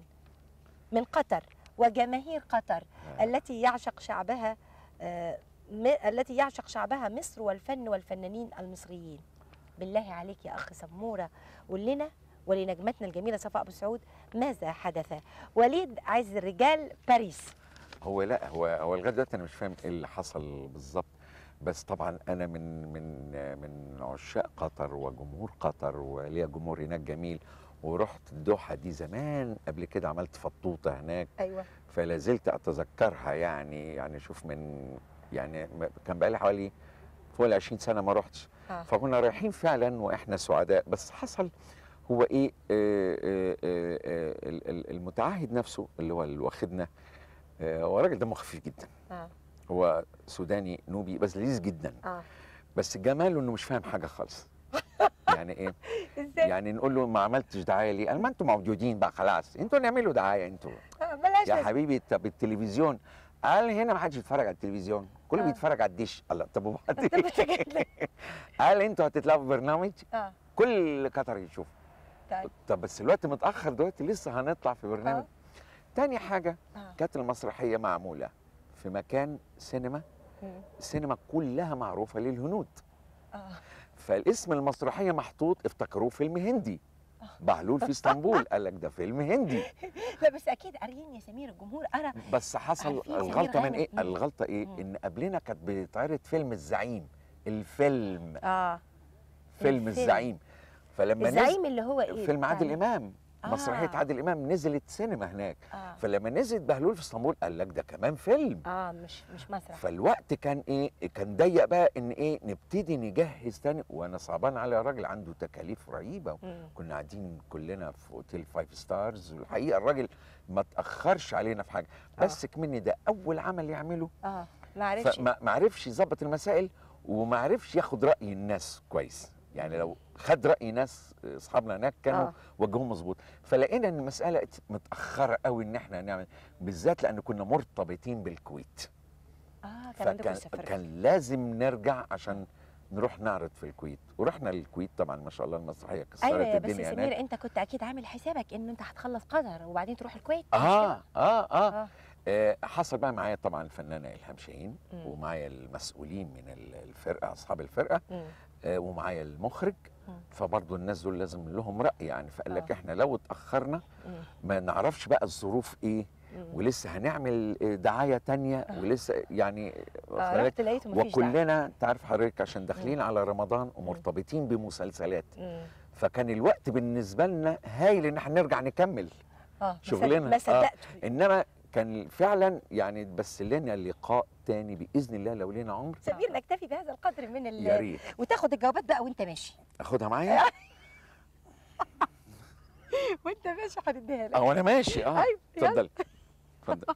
من قطر وجماهير قطر آه. التي يعشق شعبها آه، م- التي يعشق شعبها مصر والفن والفنانين المصريين بالله عليك يا اخ سموره قول لنا ولنجمتنا الجميله صفاء ابو سعود ماذا حدث وليد عايز الرجال باريس هو لا هو هو لغايه دلوقتي انا مش فاهم ايه اللي حصل بالظبط بس طبعا انا من من من عشاق قطر وجمهور قطر وليا جمهور هناك جميل ورحت الدوحه دي زمان قبل كده عملت فطوطه هناك ايوه فلا زلت اتذكرها يعني يعني شوف من يعني م- كان بقالي حوالي فوق ال 20 سنه ما رحتش آه. فكنا رايحين فعلا واحنا سعداء بس حصل هو ايه آه، آه، آه، آه، ال- ال- المتعهد نفسه اللي هو اللي واخدنا آه، هو راجل دمه خفيف جدا اه هو سوداني نوبي بس لذيذ جدا اه بس جماله انه مش فاهم حاجه خالص يعني ايه ازاي يعني نقول له ما عملتش دعايه ليه قال ما انتوا موجودين بقى خلاص انتوا اللي اعملوا دعايه انتوا آه بلاش يا لازمة. حبيبي طب التلفزيون قال هنا ما حدش بيتفرج على التلفزيون كله آه. بيتفرج على الدش الله طب طب وبعدين بتجد لك. قال انتوا هتطلعوا في برنامج اه كل قطر يشوف طيب طب بس الوقت متاخر دلوقتي لسه هنطلع في برنامج آه. تاني حاجه اه كانت المسرحيه معموله في مكان سينما مم. السينما كلها معروفه للهنود اه فالاسم المسرحيه محطوط افتكروه فيلم هندي بهلول في اسطنبول قال لك ده فيلم هندي لا بس اكيد قاريين يا سمير الجمهور قرا بس حصل عارفين سمير الغلطه من غانم. ايه مم. الغلطه ايه مم. ان قبلنا كانت بيتعرض فيلم الزعيم الفيلم اه فيلم الفيلم. الزعيم فلما نزل الزعيم اللي هو ايه فيلم عادل بتاع- امام مسرحيه آه. عادل امام نزلت سينما هناك اه فلما نزلت بهلول في اسطنبول قال لك ده كمان فيلم اه مش مش مسرح فالوقت كان ايه كان ضيق بقى ان ايه نبتدي نجهز تاني وانا صعبان على الراجل عنده تكاليف رهيبه مم. كنا قاعدين كلنا في اوتيل فايف ستارز والحقيقه الراجل ما تاخرش علينا في حاجه بس كمني ده اول عمل يعمله اه ما عرفش فما ما عرفش يظبط المسائل وما عرفش ياخد راي الناس كويس يعني لو خد راي ناس اصحابنا هناك كانوا آه. آه. وجهوه مظبوط فلقينا ان المساله متاخره قوي ان احنا نعمل بالذات لان كنا مرتبطين بالكويت اه كان عندكم فكان سفر كان لازم نرجع عشان نروح نعرض في الكويت ورحنا للكويت طبعا ما شاء الله المسرحيه كسرت ايوه يا بس الدنيا يا هناك سمير انت كنت اكيد عامل حسابك ان انت هتخلص قطر وبعدين تروح الكويت مش آه, كده؟ اه اه اه آه، حصل بقى معايا طبعا الفنانه الهام شاهين مم. ومعايا المسؤولين من ال- الفرقه اصحاب الفرقه مم. آه، ومعايا المخرج مم. فبرضه الناس دول لازم لهم راي يعني فقال لك آه. احنا لو اتاخرنا مم. ما نعرفش بقى الظروف ايه مم. ولسه هنعمل آه، دعايه تانية آه. ولسه يعني واخد اه بالك؟ رحت لقيته مفيش دعوة. وكلنا تعرف حضرتك عشان داخلين على رمضان ومرتبطين بمسلسلات مم. فكان الوقت بالنسبه لنا هايل ان احنا نرجع نكمل اه شغلنا. ما آه. صدقت انما كان فعلا يعني بس لنا لقاء تاني باذن الله لو لنا عمر سمير نكتفي بهذا القدر من ال... يا ريت وتاخد الجوابات بقى وانت ماشي اخدها معايا وانت ماشي هنديها لك اه وانا ماشي اه أيوة، يلا. اتفضل اتفضل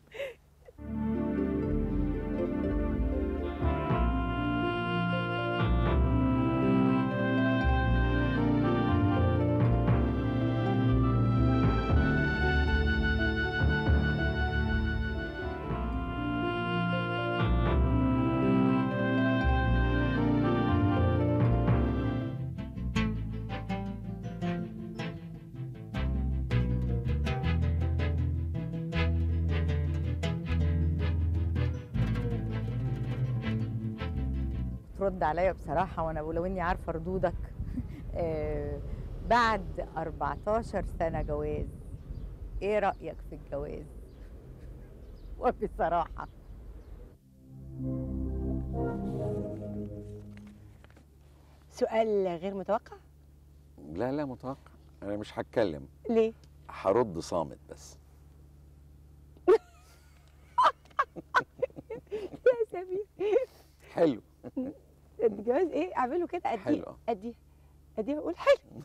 ترد عليا بصراحة وأنا ولو إني عارفة ردودك آه، بعد 14 سنة جواز إيه رأيك في الجواز؟ وبصراحة سؤال غير متوقع لا لا متوقع انا مش هتكلم ليه هرد صامت بس يا سمير حلو الجواز ايه اعمله كده اديه حلو. اديه اديه اقول حلو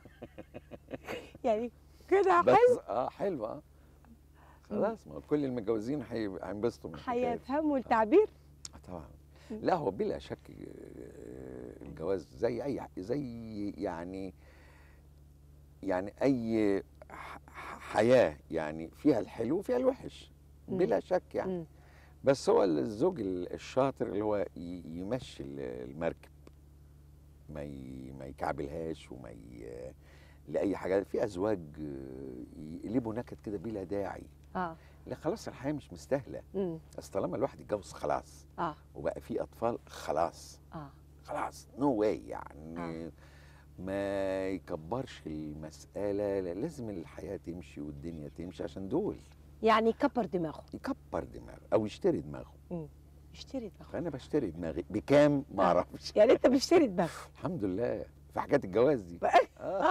يعني كده بس حلو اه حلو اه خلاص ما كل المتجوزين هي- هينبسطوا من الحكاية دي. هيفهموا التعبير آه طبعا لا هو بلا شك آه، الجواز زي اي زي يعني يعني اي ح- ح- حياه يعني فيها الحلو وفيها الوحش مم. بلا شك يعني مم. بس هو الزوج ال- الشاطر اللي هو ي- يمشي ال- المركب ما ي- ما يكعبلهاش وما ي... لاي حاجه في ازواج آه، يقلبوا نكد كده بلا داعي اه لا خلاص الحياه مش مستاهله امم بس طالما الواحد اتجوز خلاص اه وبقى في اطفال خلاص اه خلاص نو واي يعني ما يكبرش المسألة لا، لازم الحياة تمشي والدنيا تمشي عشان دول يعني كبر دماغه يكبر دماغه أو يشتري دماغه اشتري دماغه فأنا بشتري دماغي بكام ما آه. أعرفش يعني انت بتشتري دماغه الحمد لله في حاجات الجواز دي آه.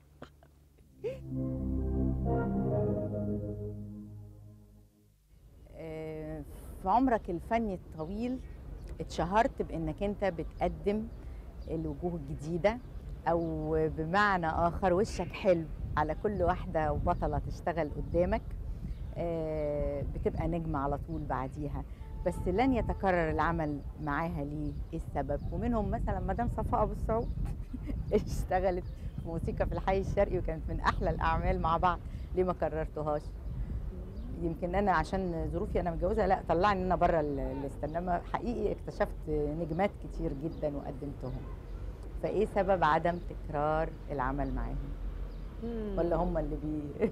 آه، في عمرك الفني الطويل اتشهرت بانك انت بتقدم الوجوه الجديده او بمعنى اخر وشك حلو على كل واحده وبطله تشتغل قدامك آه، بتبقى نجمه على طول بعديها بس لن يتكرر العمل معاها ليه ايه السبب ومنهم مثلا مدام صفاء ابو السعود اشتغلت في موسيقى في الحي الشرقي وكانت من احلى الاعمال مع بعض ليه ما كررتوهاش يمكن انا عشان ظروفي انا متجوزه لا طلعني انا بره الاستنى انما حقيقي اكتشفت نجمات كتير جدا وقدمتهم فايه سبب عدم تكرار العمل معاهم ولا هم اللي بي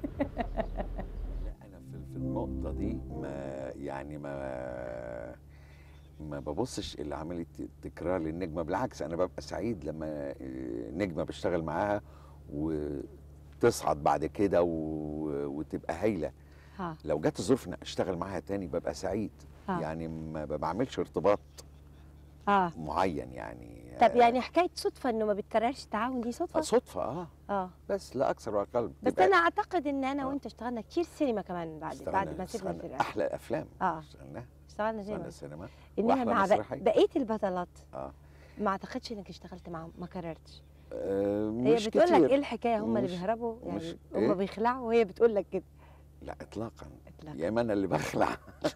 لا أنا في في النقطة دي ما يعني ما ما ببصش إلا عملية تكرار للنجمة بالعكس أنا ببقى سعيد لما آه، نجمة بشتغل معاها وتصعد بعد كده و- وتبقى هايلة ها لو جت الظروف ان اشتغل معاها تاني ببقى سعيد آه. يعني ما بعملش ارتباط اه معين يعني طب آه، يعني حكايه صدفه انه ما بتكررش التعاون دي آه، صدفه صدفه اه اه بس لا اكثر ولا اقل بس بيبقى انا اعتقد ان انا آه. وانت اشتغلنا كتير سينما كمان بعد اشتغلنا- بعد ما سيبنا اشتغلنا الفرقه احلى افلام اه اشتغلناها اشتغلنا اشتغلنا سينما سينما انما وأحلى مع بق- مسرحية. بقيه البطلات اه ما اعتقدش انك اشتغلت معاهم ما كررتش آه، هي مش بتقول لك كتير ايه الحكايه هم اللي مش- بيهربوا يعني مش- هم إيه؟ بيخلعوا وهي بتقول لك كده لا اطلاقا إطلاقاً. يا اما انا اللي بخلع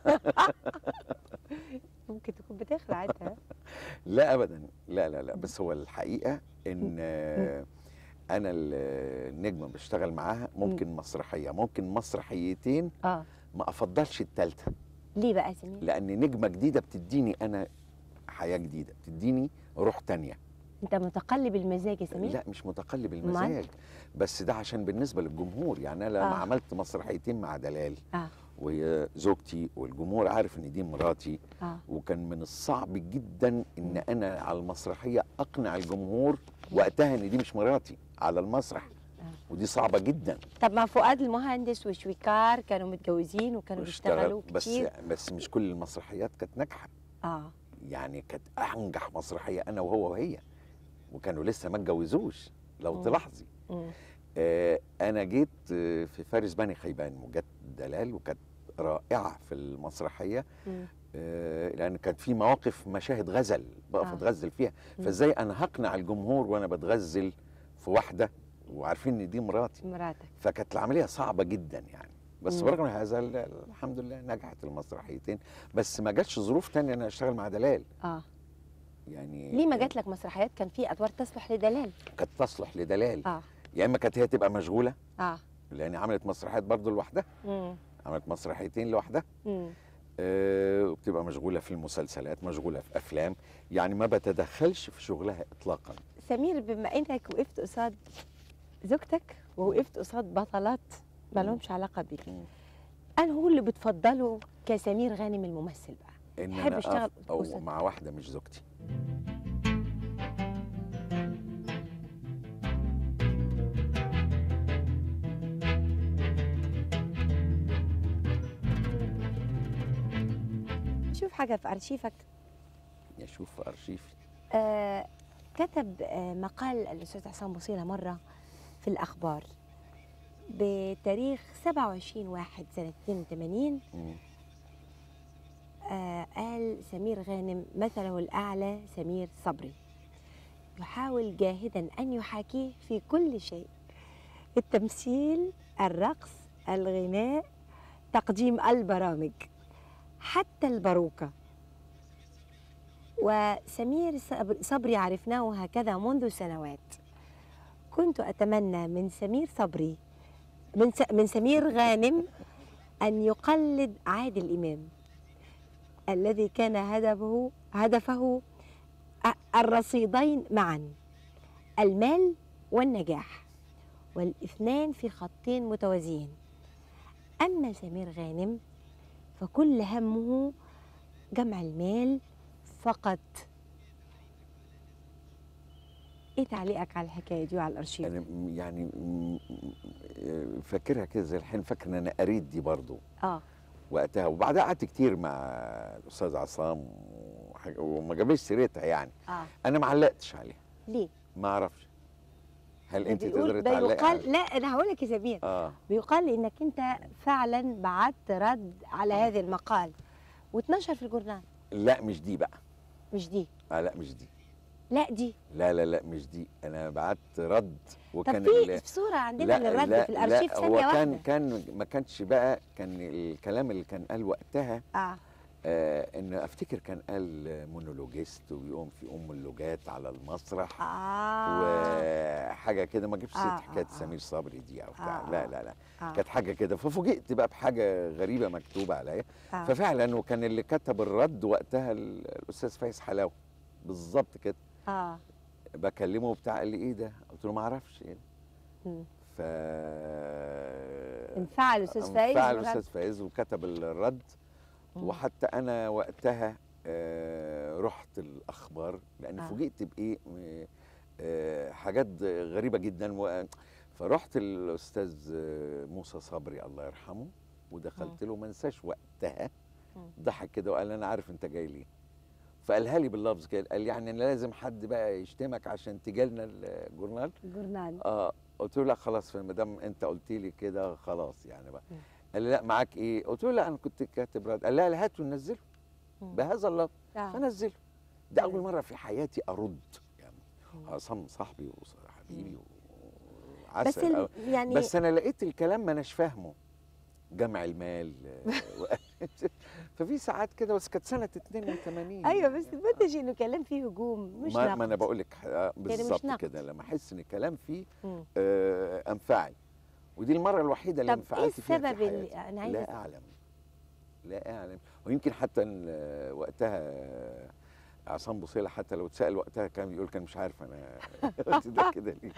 ممكن تكون بتخلع انت ها؟ لا ابدا لا لا لا بس هو الحقيقه ان آه، انا ال- النجمه بشتغل معاها ممكن مسرحيه ممكن مسرحيتين اه ما افضلش الثالثه ليه بقى يا سمير لان نجمه جديده بتديني انا حياه جديده بتديني روح تانية انت متقلب المزاج يا سمير لا مش متقلب أمال؟ المزاج بس ده عشان بالنسبه للجمهور يعني انا لما آه. عملت مسرحيتين مع دلال اه وهي زوجتي والجمهور عارف ان دي مراتي اه وكان من الصعب جدا ان انا على المسرحيه اقنع الجمهور وقتها ان دي مش مراتي على المسرح آه. ودي صعبه جدا طب ما فؤاد المهندس وشويكار كانوا متجوزين وكانوا بيشتغلوا واشتغل- بس كتير بس مش كل المسرحيات كانت ناجحه اه يعني كانت انجح مسرحيه انا وهو وهي وكانوا لسه ما اتجوزوش لو مم. تلاحظي مم. آه، انا جيت آه، في فارس بني خيبان وجت دلال وكانت رائعه في المسرحيه مم. آه، لان كانت في مواقف مشاهد غزل بقف آه. اتغزل فيها مم. فازاي انا هقنع الجمهور وانا بتغزل في واحده وعارفين ان دي مراتي مراتك فكانت العمليه صعبه جدا يعني بس مم. برغم هذا ال- الحمد لله نجحت المسرحيتين بس ما جاتش ظروف تانية ان انا اشتغل مع دلال اه يعني ليه ما جات لك مسرحيات كان في ادوار تصلح لدلال كانت تصلح لدلال اه يا اما كانت هي تبقى مشغوله اه لان عملت مسرحيات برضو لوحدها مم. عملت مسرحيتين لوحدها مم. آه، وبتبقى مشغوله في المسلسلات مشغوله في افلام يعني ما بتدخلش في شغلها اطلاقا سمير بما انك وقفت قصاد زوجتك ووقفت قصاد بطلات ما لهمش علاقه بيك مم. انا هو اللي بتفضله كسمير غانم الممثل بقى ان تحب انا اشتغل أقف او قصاد- مع واحده مش زوجتي شوف حاجه في ارشيفك اشوف في ارشيفي آه كتب آه مقال الاستاذ عصام بوصيله مره في الاخبار بتاريخ 27 واحد سنه 82 مم. آه قال سمير غانم مثله الأعلى سمير صبري يحاول جاهدا أن يحاكيه في كل شيء التمثيل الرقص الغناء تقديم البرامج حتى الباروكة وسمير صبر- صبري عرفناه هكذا منذ سنوات كنت أتمنى من سمير صبري من س- من سمير غانم أن يقلد عادل إمام الذي كان هدفه هدفه أ- الرصيدين معا المال والنجاح والاثنان في خطين متوازيين أما سمير غانم فكل همه جمع المال فقط ايه تعليقك على الحكايه دي وعلى الارشيف انا م- يعني م- م- فاكرها كده زي الحين فاكر ان انا قريت دي برضو اه وقتها وبعدها قعدت كتير مع الاستاذ عصام وحاجة- وما جابليش سيرتها يعني اه انا ما علقتش عليها ليه ما اعرفش هل انت بيقول- تقدري تعلقي بيقال عليها؟ لا انا هقول لك يا سمير اه بيقال انك انت فعلا بعت رد على هذا المقال واتنشر في الجورنال لا مش دي بقى مش دي آه لا مش دي لا دي لا لا لا مش دي انا بعت رد طب وكان في ال- في صوره عندنا لا للرد لا في الارشيف لا ثانيه هو كان واحده كان ما كانش بقى كان الكلام اللي كان قال وقتها اه آه ان افتكر كان قال مونولوجيست ويقوم في ام اللوجات على المسرح اه وحاجه كده ما جبتش آه، ست حكايه آه، آه. سمير صبري دي او بتاع آه، لا آه. لا لا آه. كانت حاجه كده ففوجئت بقى بحاجه غريبه مكتوبه عليا آه. ففعلا وكان اللي كتب الرد وقتها ال- الاستاذ فايز حلاوه بالظبط كده اه بكلمه بتاع قال لي ايه ده قلت له ما اعرفش ايه ده مم. ف انفعل استاذ فايز فعل ورد. الاستاذ فايز وكتب الرد مم. وحتى انا وقتها آه، رحت الاخبار لان آه. فوجئت بايه م- آه، حاجات غريبه جدا و- فرحت الاستاذ آه، موسى صبري الله يرحمه ودخلت له ما انساش وقتها مم. ضحك كده وقال انا عارف انت جاي ليه فقالها لي باللفظ كده قال يعني أنا لازم حد بقى يشتمك عشان تجي لنا الجورنال الجورنال اه قلت له لا خلاص ما دام انت قلت لي كده خلاص يعني بقى مم. قال لي لا معاك ايه قلت له لا انا كنت كاتب رد قال لا لا هاته ننزله مم. بهذا اللفظ آه. فنزله ده اول تمام. مره في حياتي ارد يعني مم. عصام صاحبي وحبيبي بس وعسل ال- أوي. يعني بس انا لقيت الكلام ما اناش فاهمه جمع المال آه، و- ففي ساعات كده بس كانت سنه 82 ايوه بس ما تبانش انه كلام فيه هجوم مش ما, نقد ما انا بقول لك مش بالظبط نقد. كده لما احس ان الكلام فيه مم. آه، انفعل ودي المره الوحيده اللي طب ايه انفعلت فيها في السبب اللي حياتي. انا عايزه لا اعلم لا اعلم ويمكن حتى إن، آه، وقتها آه، عصام بوصيله حتى لو اتسال وقتها كان بيقول كان مش عارف انا قلت ده كده ليه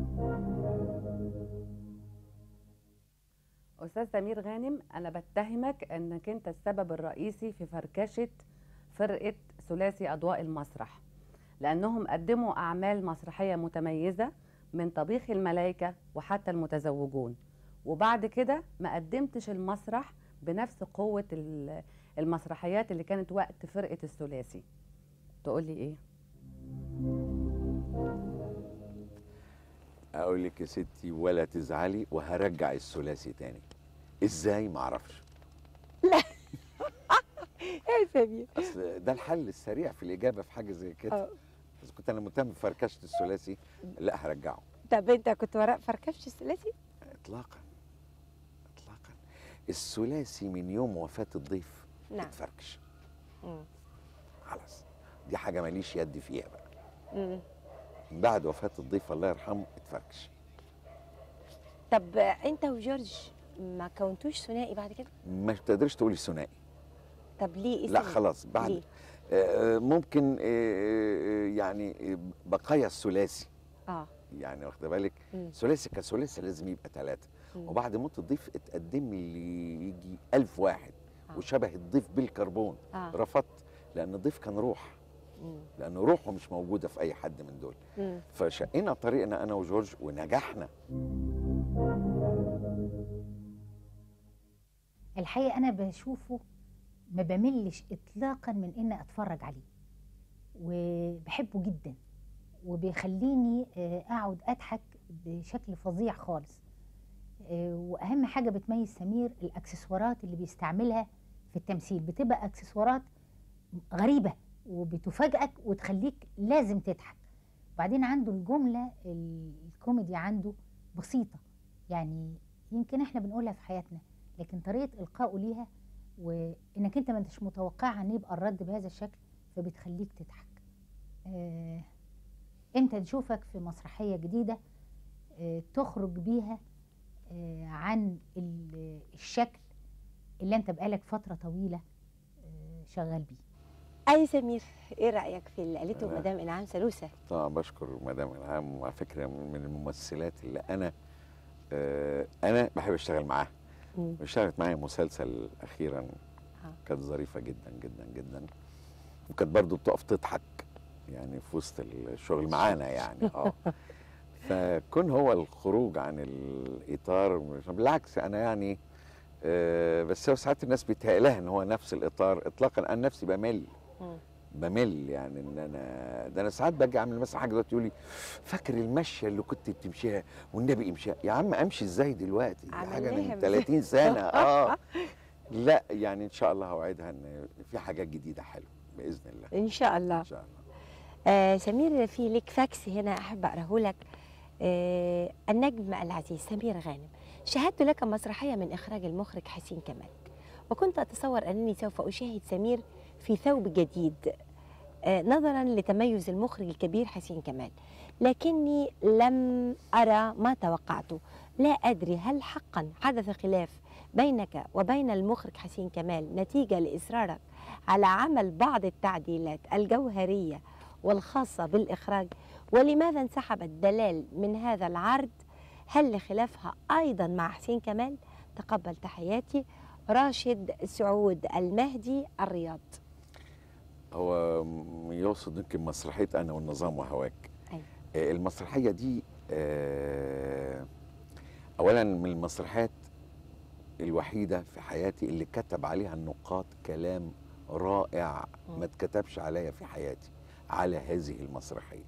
استاذ سمير غانم انا بتهمك انك انت السبب الرئيسي في فركشه فرقه ثلاثي اضواء المسرح لانهم قدموا اعمال مسرحيه متميزه من طبيخ الملائكه وحتى المتزوجون وبعد كده ما قدمتش المسرح بنفس قوه ال- المسرحيات اللي كانت وقت فرقه الثلاثي تقول لي ايه اقول لك يا ستي ولا تزعلي وهرجع الثلاثي تاني ازاي ما اعرفش يا سمير اصل ده الحل السريع في الاجابه في حاجه زي كده اه بس كنت انا مهتم بفركشه الثلاثي لا هرجعه طب انت كنت وراء فركشت الثلاثي اطلاقا اطلاقا الثلاثي من يوم وفاه الضيف نعم اتفركش مم. خلاص دي حاجه ماليش يد فيها بقى مم. بعد وفاه الضيف الله يرحمه اتفركش طب انت وجورج ما كونتوش ثنائي بعد كده ما تقدرش تقولي ثنائي طب ليه اسم لا خلاص بعد ليه؟ آه، ممكن آه، آه، يعني آه، بقايا الثلاثي اه يعني واخده بالك مم. ثلاثي كثلاثي لازم يبقى ثلاثه مم. وبعد موت الضيف اتقدم لي يجي ألف واحد آه. وشبه الضيف بالكربون اه رفضت لان الضيف كان روح مم. لان روحه مش موجوده في اي حد من دول مم. فشقينا طريقنا انا وجورج ونجحنا الحقيقه انا بشوفه ما بملش اطلاقا من ان اتفرج عليه وبحبه جدا وبيخليني آه، اقعد اضحك بشكل فظيع خالص آه، واهم حاجه بتميز سمير الاكسسوارات اللي بيستعملها في التمثيل بتبقى اكسسوارات غريبه وبتفاجئك وتخليك لازم تضحك وبعدين عنده الجمله الكوميدي عنده بسيطه يعني يمكن احنا بنقولها في حياتنا لكن طريقه القائه ليها وانك انت ما انتش متوقعها ان يبقى الرد بهذا الشكل فبتخليك تضحك آه، امتى نشوفك في مسرحيه جديده آه، تخرج بيها آه، عن ال- الشكل اللي انت بقالك فتره طويله آه، شغال بيه اي سمير ايه رايك في اللي قالته آه. مدام انعام سلوسه طبعا بشكر مدام العام على فكره من الممثلات اللي انا آه انا بحب اشتغل معاها مم. اشتغلت معايا مسلسل اخيرا آه. كانت ظريفه جدا جدا جدا وكانت برضو بتقف تضحك يعني في وسط الشغل معانا يعني اه فكون هو الخروج عن الاطار مش- بالعكس انا يعني آه بس هو ساعات الناس بيتهيأ لها ان هو نفس الاطار اطلاقا انا نفسي بمل مم. بمل يعني ان انا ده انا ساعات باجي اعمل مثلا حاجه دلوقتي يقول لي فاكر المشيه اللي كنت بتمشيها والنبي امشيها يا عم امشي ازاي دلوقتي دي حاجه عملناها من بس- 30 سنه اه لا يعني ان شاء الله هوعدها ان في حاجات جديده حلوه باذن الله ان شاء الله ان شاء الله آه سمير في لك فاكس هنا احب اقراه لك آه النجم العزيز سمير غانم شاهدت لك مسرحيه من اخراج المخرج حسين كمال وكنت اتصور انني سوف اشاهد سمير في ثوب جديد آه نظرا لتميز المخرج الكبير حسين كمال لكني لم ارى ما توقعته لا ادري هل حقا حدث خلاف بينك وبين المخرج حسين كمال نتيجه لاصرارك على عمل بعض التعديلات الجوهريه والخاصة بالإخراج ولماذا انسحبت دلال من هذا العرض هل لخلافها أيضا مع حسين كمال تقبل تحياتي راشد سعود المهدي الرياض هو م- يقصد يمكن مسرحيه انا والنظام وهواك أيوة. آه، المسرحيه دي آه، اولا من المسرحيات الوحيده في حياتي اللي كتب عليها النقاد كلام رائع مم. ما اتكتبش عليا في حياتي على هذه المسرحيه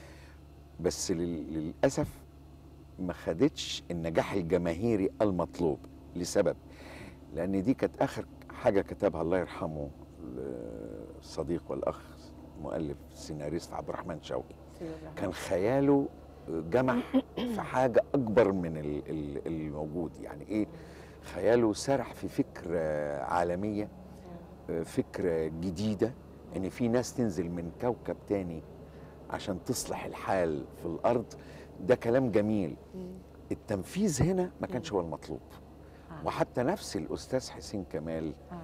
بس لل- للاسف ما خدتش النجاح الجماهيري المطلوب لسبب لان دي كانت اخر حاجه كتبها الله يرحمه الصديق والاخ مؤلف سيناريست عبد الرحمن شوقي كان خياله جمع في حاجه اكبر من ال- ال- الموجود يعني ايه خياله سرح في فكره عالميه فكره جديده ان في ناس تنزل من كوكب تاني عشان تصلح الحال في الارض ده كلام جميل التنفيذ هنا ما كانش هو المطلوب آه. وحتى نفس الاستاذ حسين كمال آه.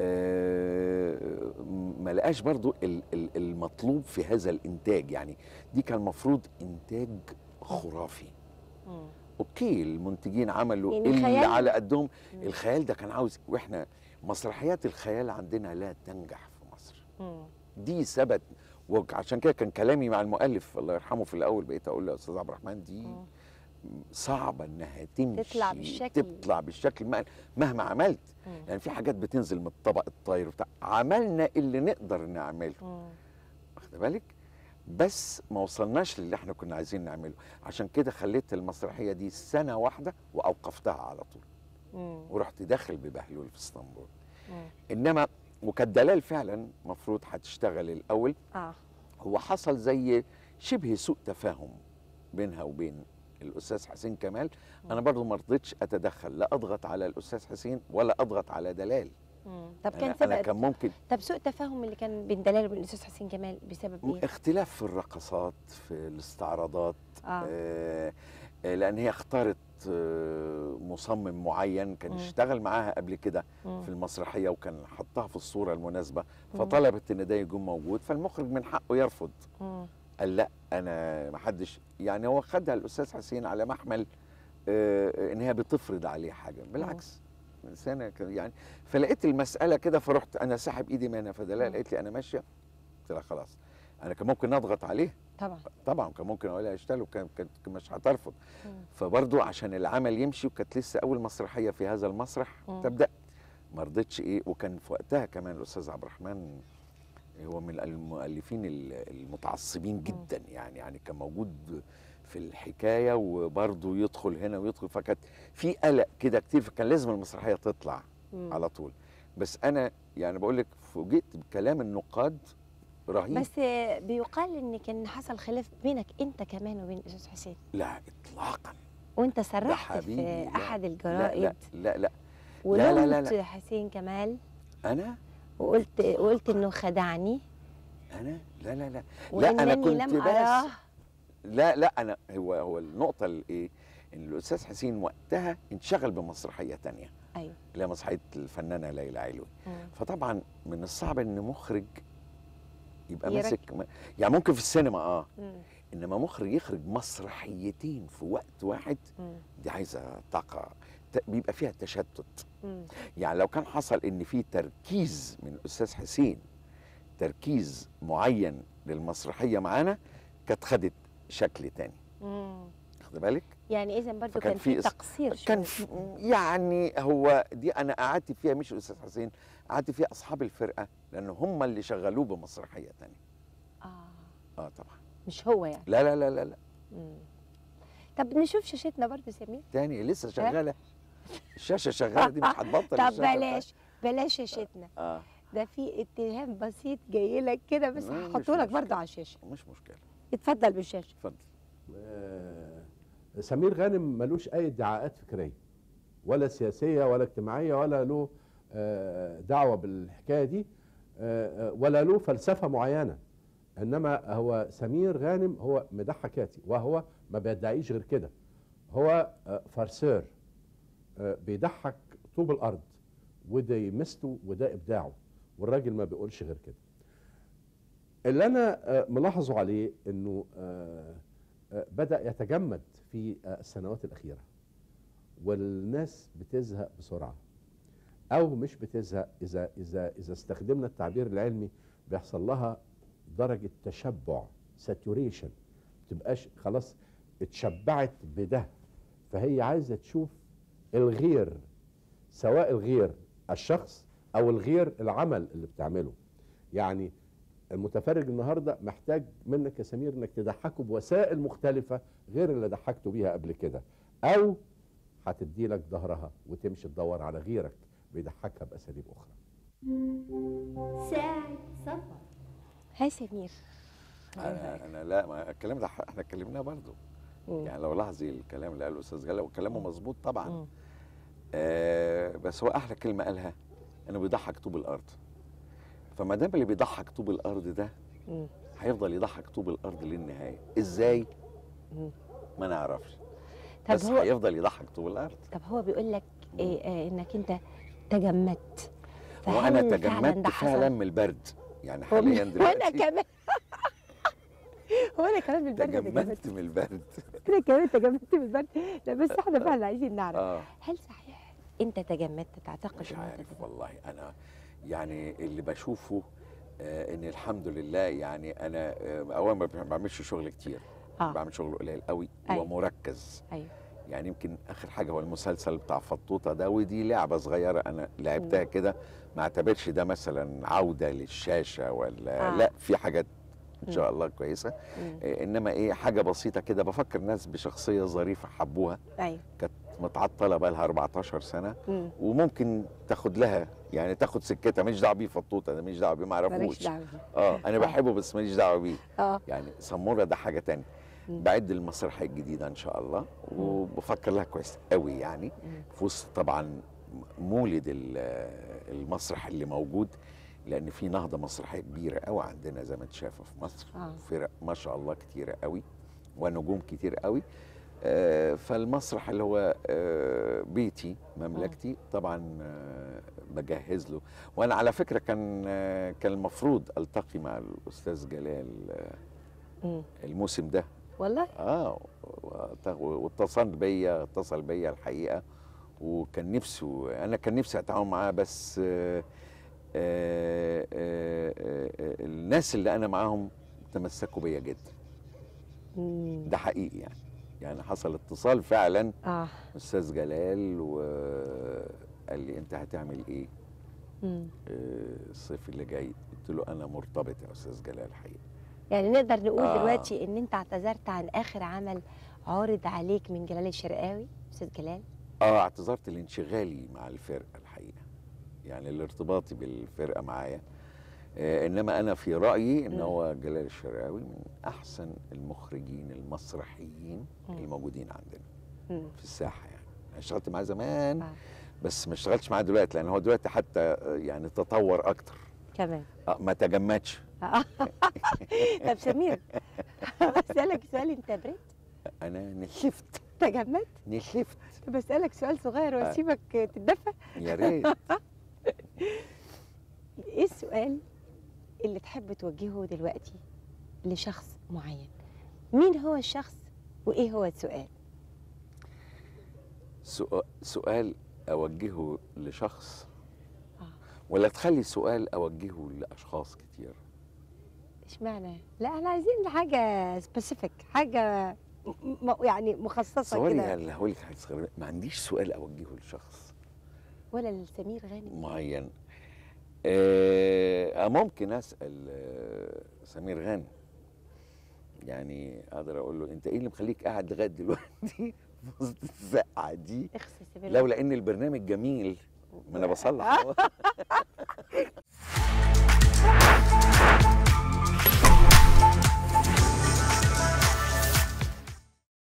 آه، ما لقاش برضو ال- ال- المطلوب في هذا الانتاج يعني دي كان المفروض انتاج خرافي مم. اوكي المنتجين عملوا يعني اللي خيال- على قدهم مم. الخيال ده كان عاوز واحنا مسرحيات الخيال عندنا لا تنجح في مصر مم. دي ثبت وعشان كده كان كلامي مع المؤلف الله يرحمه في الاول بقيت اقول له يا استاذ عبد الرحمن دي مم. صعبه انها تمشي تطلع بالشكل. تطلع بالشكل ما- مهما عملت مم. يعني في حاجات بتنزل من الطبق الطاير بتاع عملنا اللي نقدر نعمله مم. واخد بالك بس ما وصلناش للي احنا كنا عايزين نعمله عشان كده خليت المسرحيه دي سنه واحده واوقفتها على طول مم. ورحت داخل ببهلول في اسطنبول مم. انما وكانت دلال فعلا المفروض هتشتغل الاول اه هو حصل زي شبه سوء تفاهم بينها وبين الاستاذ حسين كمال انا برضو ما رضيتش اتدخل لا اضغط على الاستاذ حسين ولا اضغط على دلال مم. طب كان أنا, انا سبب كان ممكن طب سوء التفاهم اللي كان بين دلال وبين الاستاذ حسين كمال بسبب ايه؟ اختلاف في الرقصات في الاستعراضات اه آه آه، لان هي اختارت آه، مصمم معين كان مم. اشتغل معاها قبل كده مم. في المسرحيه وكان حطها في الصوره المناسبه مم. فطلبت ان ده يكون موجود فالمخرج من حقه يرفض مم. قال لا انا ما حدش يعني هو خدها الاستاذ حسين على محمل آه، ان هي بتفرض عليه حاجه بالعكس انسانه كان- يعني فلقيت المساله كده فرحت انا ساحب ايدي منها فدلال مم. قالت لي انا ماشيه قلت لها خلاص انا كان ممكن اضغط عليه طبعا طبعا كان ممكن اقول لها اشتغل وكان كانت مش هترفض مم. فبرضو عشان العمل يمشي وكانت لسه اول مسرحيه في هذا المسرح مم. تبدا ما رضيتش ايه وكان في وقتها كمان الاستاذ عبد الرحمن هو من المؤلفين ال- المتعصبين جدا يعني يعني كان موجود في الحكايه وبرضه يدخل هنا ويدخل فكانت في قلق كده كتير فكان لازم المسرحيه تطلع مم. على طول بس انا يعني بقول لك فوجئت بكلام النقاد رهيب بس آه، بيقال ان كان حصل خلاف بينك انت كمان وبين الاستاذ حسين لا اطلاقا وانت صرحت حبيبي، في لا، احد لا الجرائد لا لا لا لا، ولومت لا. حسين كمال انا وقلت وقلت انه خدعني انا لا لا لا لا وانني انا كنت لم بس اراه لا لا انا هو هو النقطه الايه ان الاستاذ حسين وقتها انشغل بمسرحيه تانية ايوه اللي هي مسرحيه الفنانه ليلى علوي مم. فطبعا من الصعب ان مخرج يبقى يرك- ماسك م- يعني ممكن في السينما اه مم. انما مخرج يخرج مسرحيتين في وقت واحد مم. دي عايزه طاقه ت- بيبقى فيها تشتت مم. يعني لو كان حصل ان في تركيز من الاستاذ حسين تركيز معين للمسرحيه معانا كانت خدت شكل تاني مم. خد بالك يعني اذا برضه فكان كان في في اس- تقصير كان شوية. في يعني هو دي انا قعدت فيها مش الاستاذ حسين قعدت فيها اصحاب الفرقه لان هم اللي شغلوه بمسرحيه تانية اه اه طبعا مش هو يعني لا لا لا لا, لا. مم. طب نشوف شاشتنا برضه سمير تاني لسه شغاله الشاشه شغاله دي مش هتبطل طب الشاشة بلاش بلاش شاشتنا اه ده في اتهام بسيط جاي لك كده بس لا، مش هحطه لك مشكلة. برضه على الشاشه مش مشكله اتفضل بالشاشه اتفضل آه، سمير غانم ملوش اي ادعاءات فكريه ولا سياسيه ولا اجتماعيه ولا له آه، دعوه بالحكايه دي آه، آه، ولا له فلسفه معينه انما هو سمير غانم هو مضحكاتي وهو ما بيدعيش غير كده هو آه، فرسير آه، بيضحك طوب الارض وده يمسته وده ابداعه والراجل ما بيقولش غير كده اللي انا آه، ملاحظه عليه انه آه، آه، بدا يتجمد في آه، السنوات الاخيره والناس بتزهق بسرعه او مش بتزهق اذا اذا اذا استخدمنا التعبير العلمي بيحصل لها درجه تشبع ساتوريشن تبقاش خلاص اتشبعت بده فهي عايزه تشوف الغير سواء الغير الشخص او الغير العمل اللي بتعمله يعني المتفرج النهارده محتاج منك يا سمير انك تضحكه بوسائل مختلفه غير اللي ضحكته بيها قبل كده او هتدي لك ظهرها وتمشي تدور على غيرك بيضحكها باساليب اخرى ساعة سفر هاي سمير انا انا لا ما الكلام ده احنا اتكلمناه برضه مم. يعني لو لاحظي الكلام اللي قاله الاستاذ جلال وكلامه مظبوط طبعا مم. آه بس هو احلى كلمه قالها انه بيضحك طوب الارض فما دام اللي بيضحك طوب الارض ده مم. هيفضل يضحك طوب الارض للنهايه ازاي مم. ما نعرفش طب بس هو هيفضل يضحك طوب الارض طب هو بيقول لك إيه آه انك انت تجمدت وانا فهل فعلاً تجمدت ده حصل؟ فعلا من البرد يعني هو- حاليا وانا دلوقتي كمان وانا كمان بالبرد تجمدت تجمدت من البرد انا كمان تجمدت بالبرد لا بس احنا فعلا عايزين نعرف اه هل صحيح انت تجمدت تعتقد مش إن أنت عارف والله انا يعني اللي بشوفه آه ان الحمد لله يعني انا آه اولا ما بعملش شغل كتير اه بعمل شغل قليل قوي أيوة. ومركز ايوه يعني يمكن اخر حاجه هو المسلسل بتاع فطوطه ده ودي لعبه صغيره انا لعبتها كده ما اعتبرش ده مثلا عوده للشاشه ولا آه. لا في حاجات ان شاء الله كويسه مم. آه، انما ايه حاجه بسيطه كده بفكر ناس بشخصيه ظريفه حبوها ايوه كانت متعطله بقى لها 14 سنه مم. وممكن تاخد لها يعني تاخد سكتها ماليش دعوه بيه فطوطه ده ماليش دعوه بيه ما مالكش اعرفوش دعوه بيه. اه انا آه. بحبه بس ماليش دعوه بيه اه يعني سموره ده حاجه تانية مم. بعد المسرحيه الجديده ان شاء الله وبفكر لها كويس قوي يعني مم. في وسط طبعا مولد ال- المسرح اللي موجود لان في نهضه مسرحيه كبيره قوي عندنا زي ما انت شايفه في مصر آه. فرق ما شاء الله كتيره قوي ونجوم كتير قوي آه، فالمسرح اللي هو آه، بيتي مملكتي طبعا آه، بجهز له وانا على فكره كان آه، كان المفروض التقي مع الاستاذ جلال آه، مم. الموسم ده والله اه وت- واتصل بيا اتصل بيا الحقيقه وكان نفسه انا كان نفسي اتعاون معاه بس آه آه آه آه الناس اللي انا معاهم تمسكوا بيا جدا مم. ده حقيقي يعني يعني حصل اتصال فعلا اه استاذ جلال وقال لي انت هتعمل ايه مم. آه، الصيف اللي جاي قلت له انا مرتبط يا استاذ جلال الحقيقه يعني نقدر نقول آه. دلوقتي ان انت اعتذرت عن اخر عمل عارض عليك من جلال الشرقاوي استاذ جلال اه اعتذرت لانشغالي مع الفرقه الحقيقه يعني الارتباطي بالفرقه معايا آه انما انا في رايي ان مم. هو جلال الشرقاوي من احسن المخرجين المسرحيين مم. الموجودين عندنا مم. في الساحه يعني انا اشتغلت معاه زمان آه. بس ما اشتغلتش معاه دلوقتي لان هو دلوقتي حتى آه، يعني تطور اكتر كمان آه ما تجمدش آه. طب سمير بسألك سؤال انت بريت انا نشفت تجمد نشفت طب بسألك سؤال صغير آه. واسيبك تتدفى يا ريت ايه السؤال اللي تحب توجهه دلوقتي لشخص معين مين هو الشخص وايه هو السؤال سؤ- سؤال اوجهه لشخص آه. ولا تخلي سؤال اوجهه لاشخاص كتير اشمعنى لا احنا عايزين حاجه سبيسيفيك حاجه م- م- يعني مخصصه صوري كده اللي هقول لك حاجه صغيره ما عنديش سؤال اوجهه لشخص ولا لسمير غانم معين آه ممكن اسال آه سمير غانم يعني اقدر اقول له انت ايه اللي مخليك قاعد لغايه دلوقتي في وسط الزقعه دي اخسس سمير لولا ان البرنامج جميل ما انا بصلح أهو.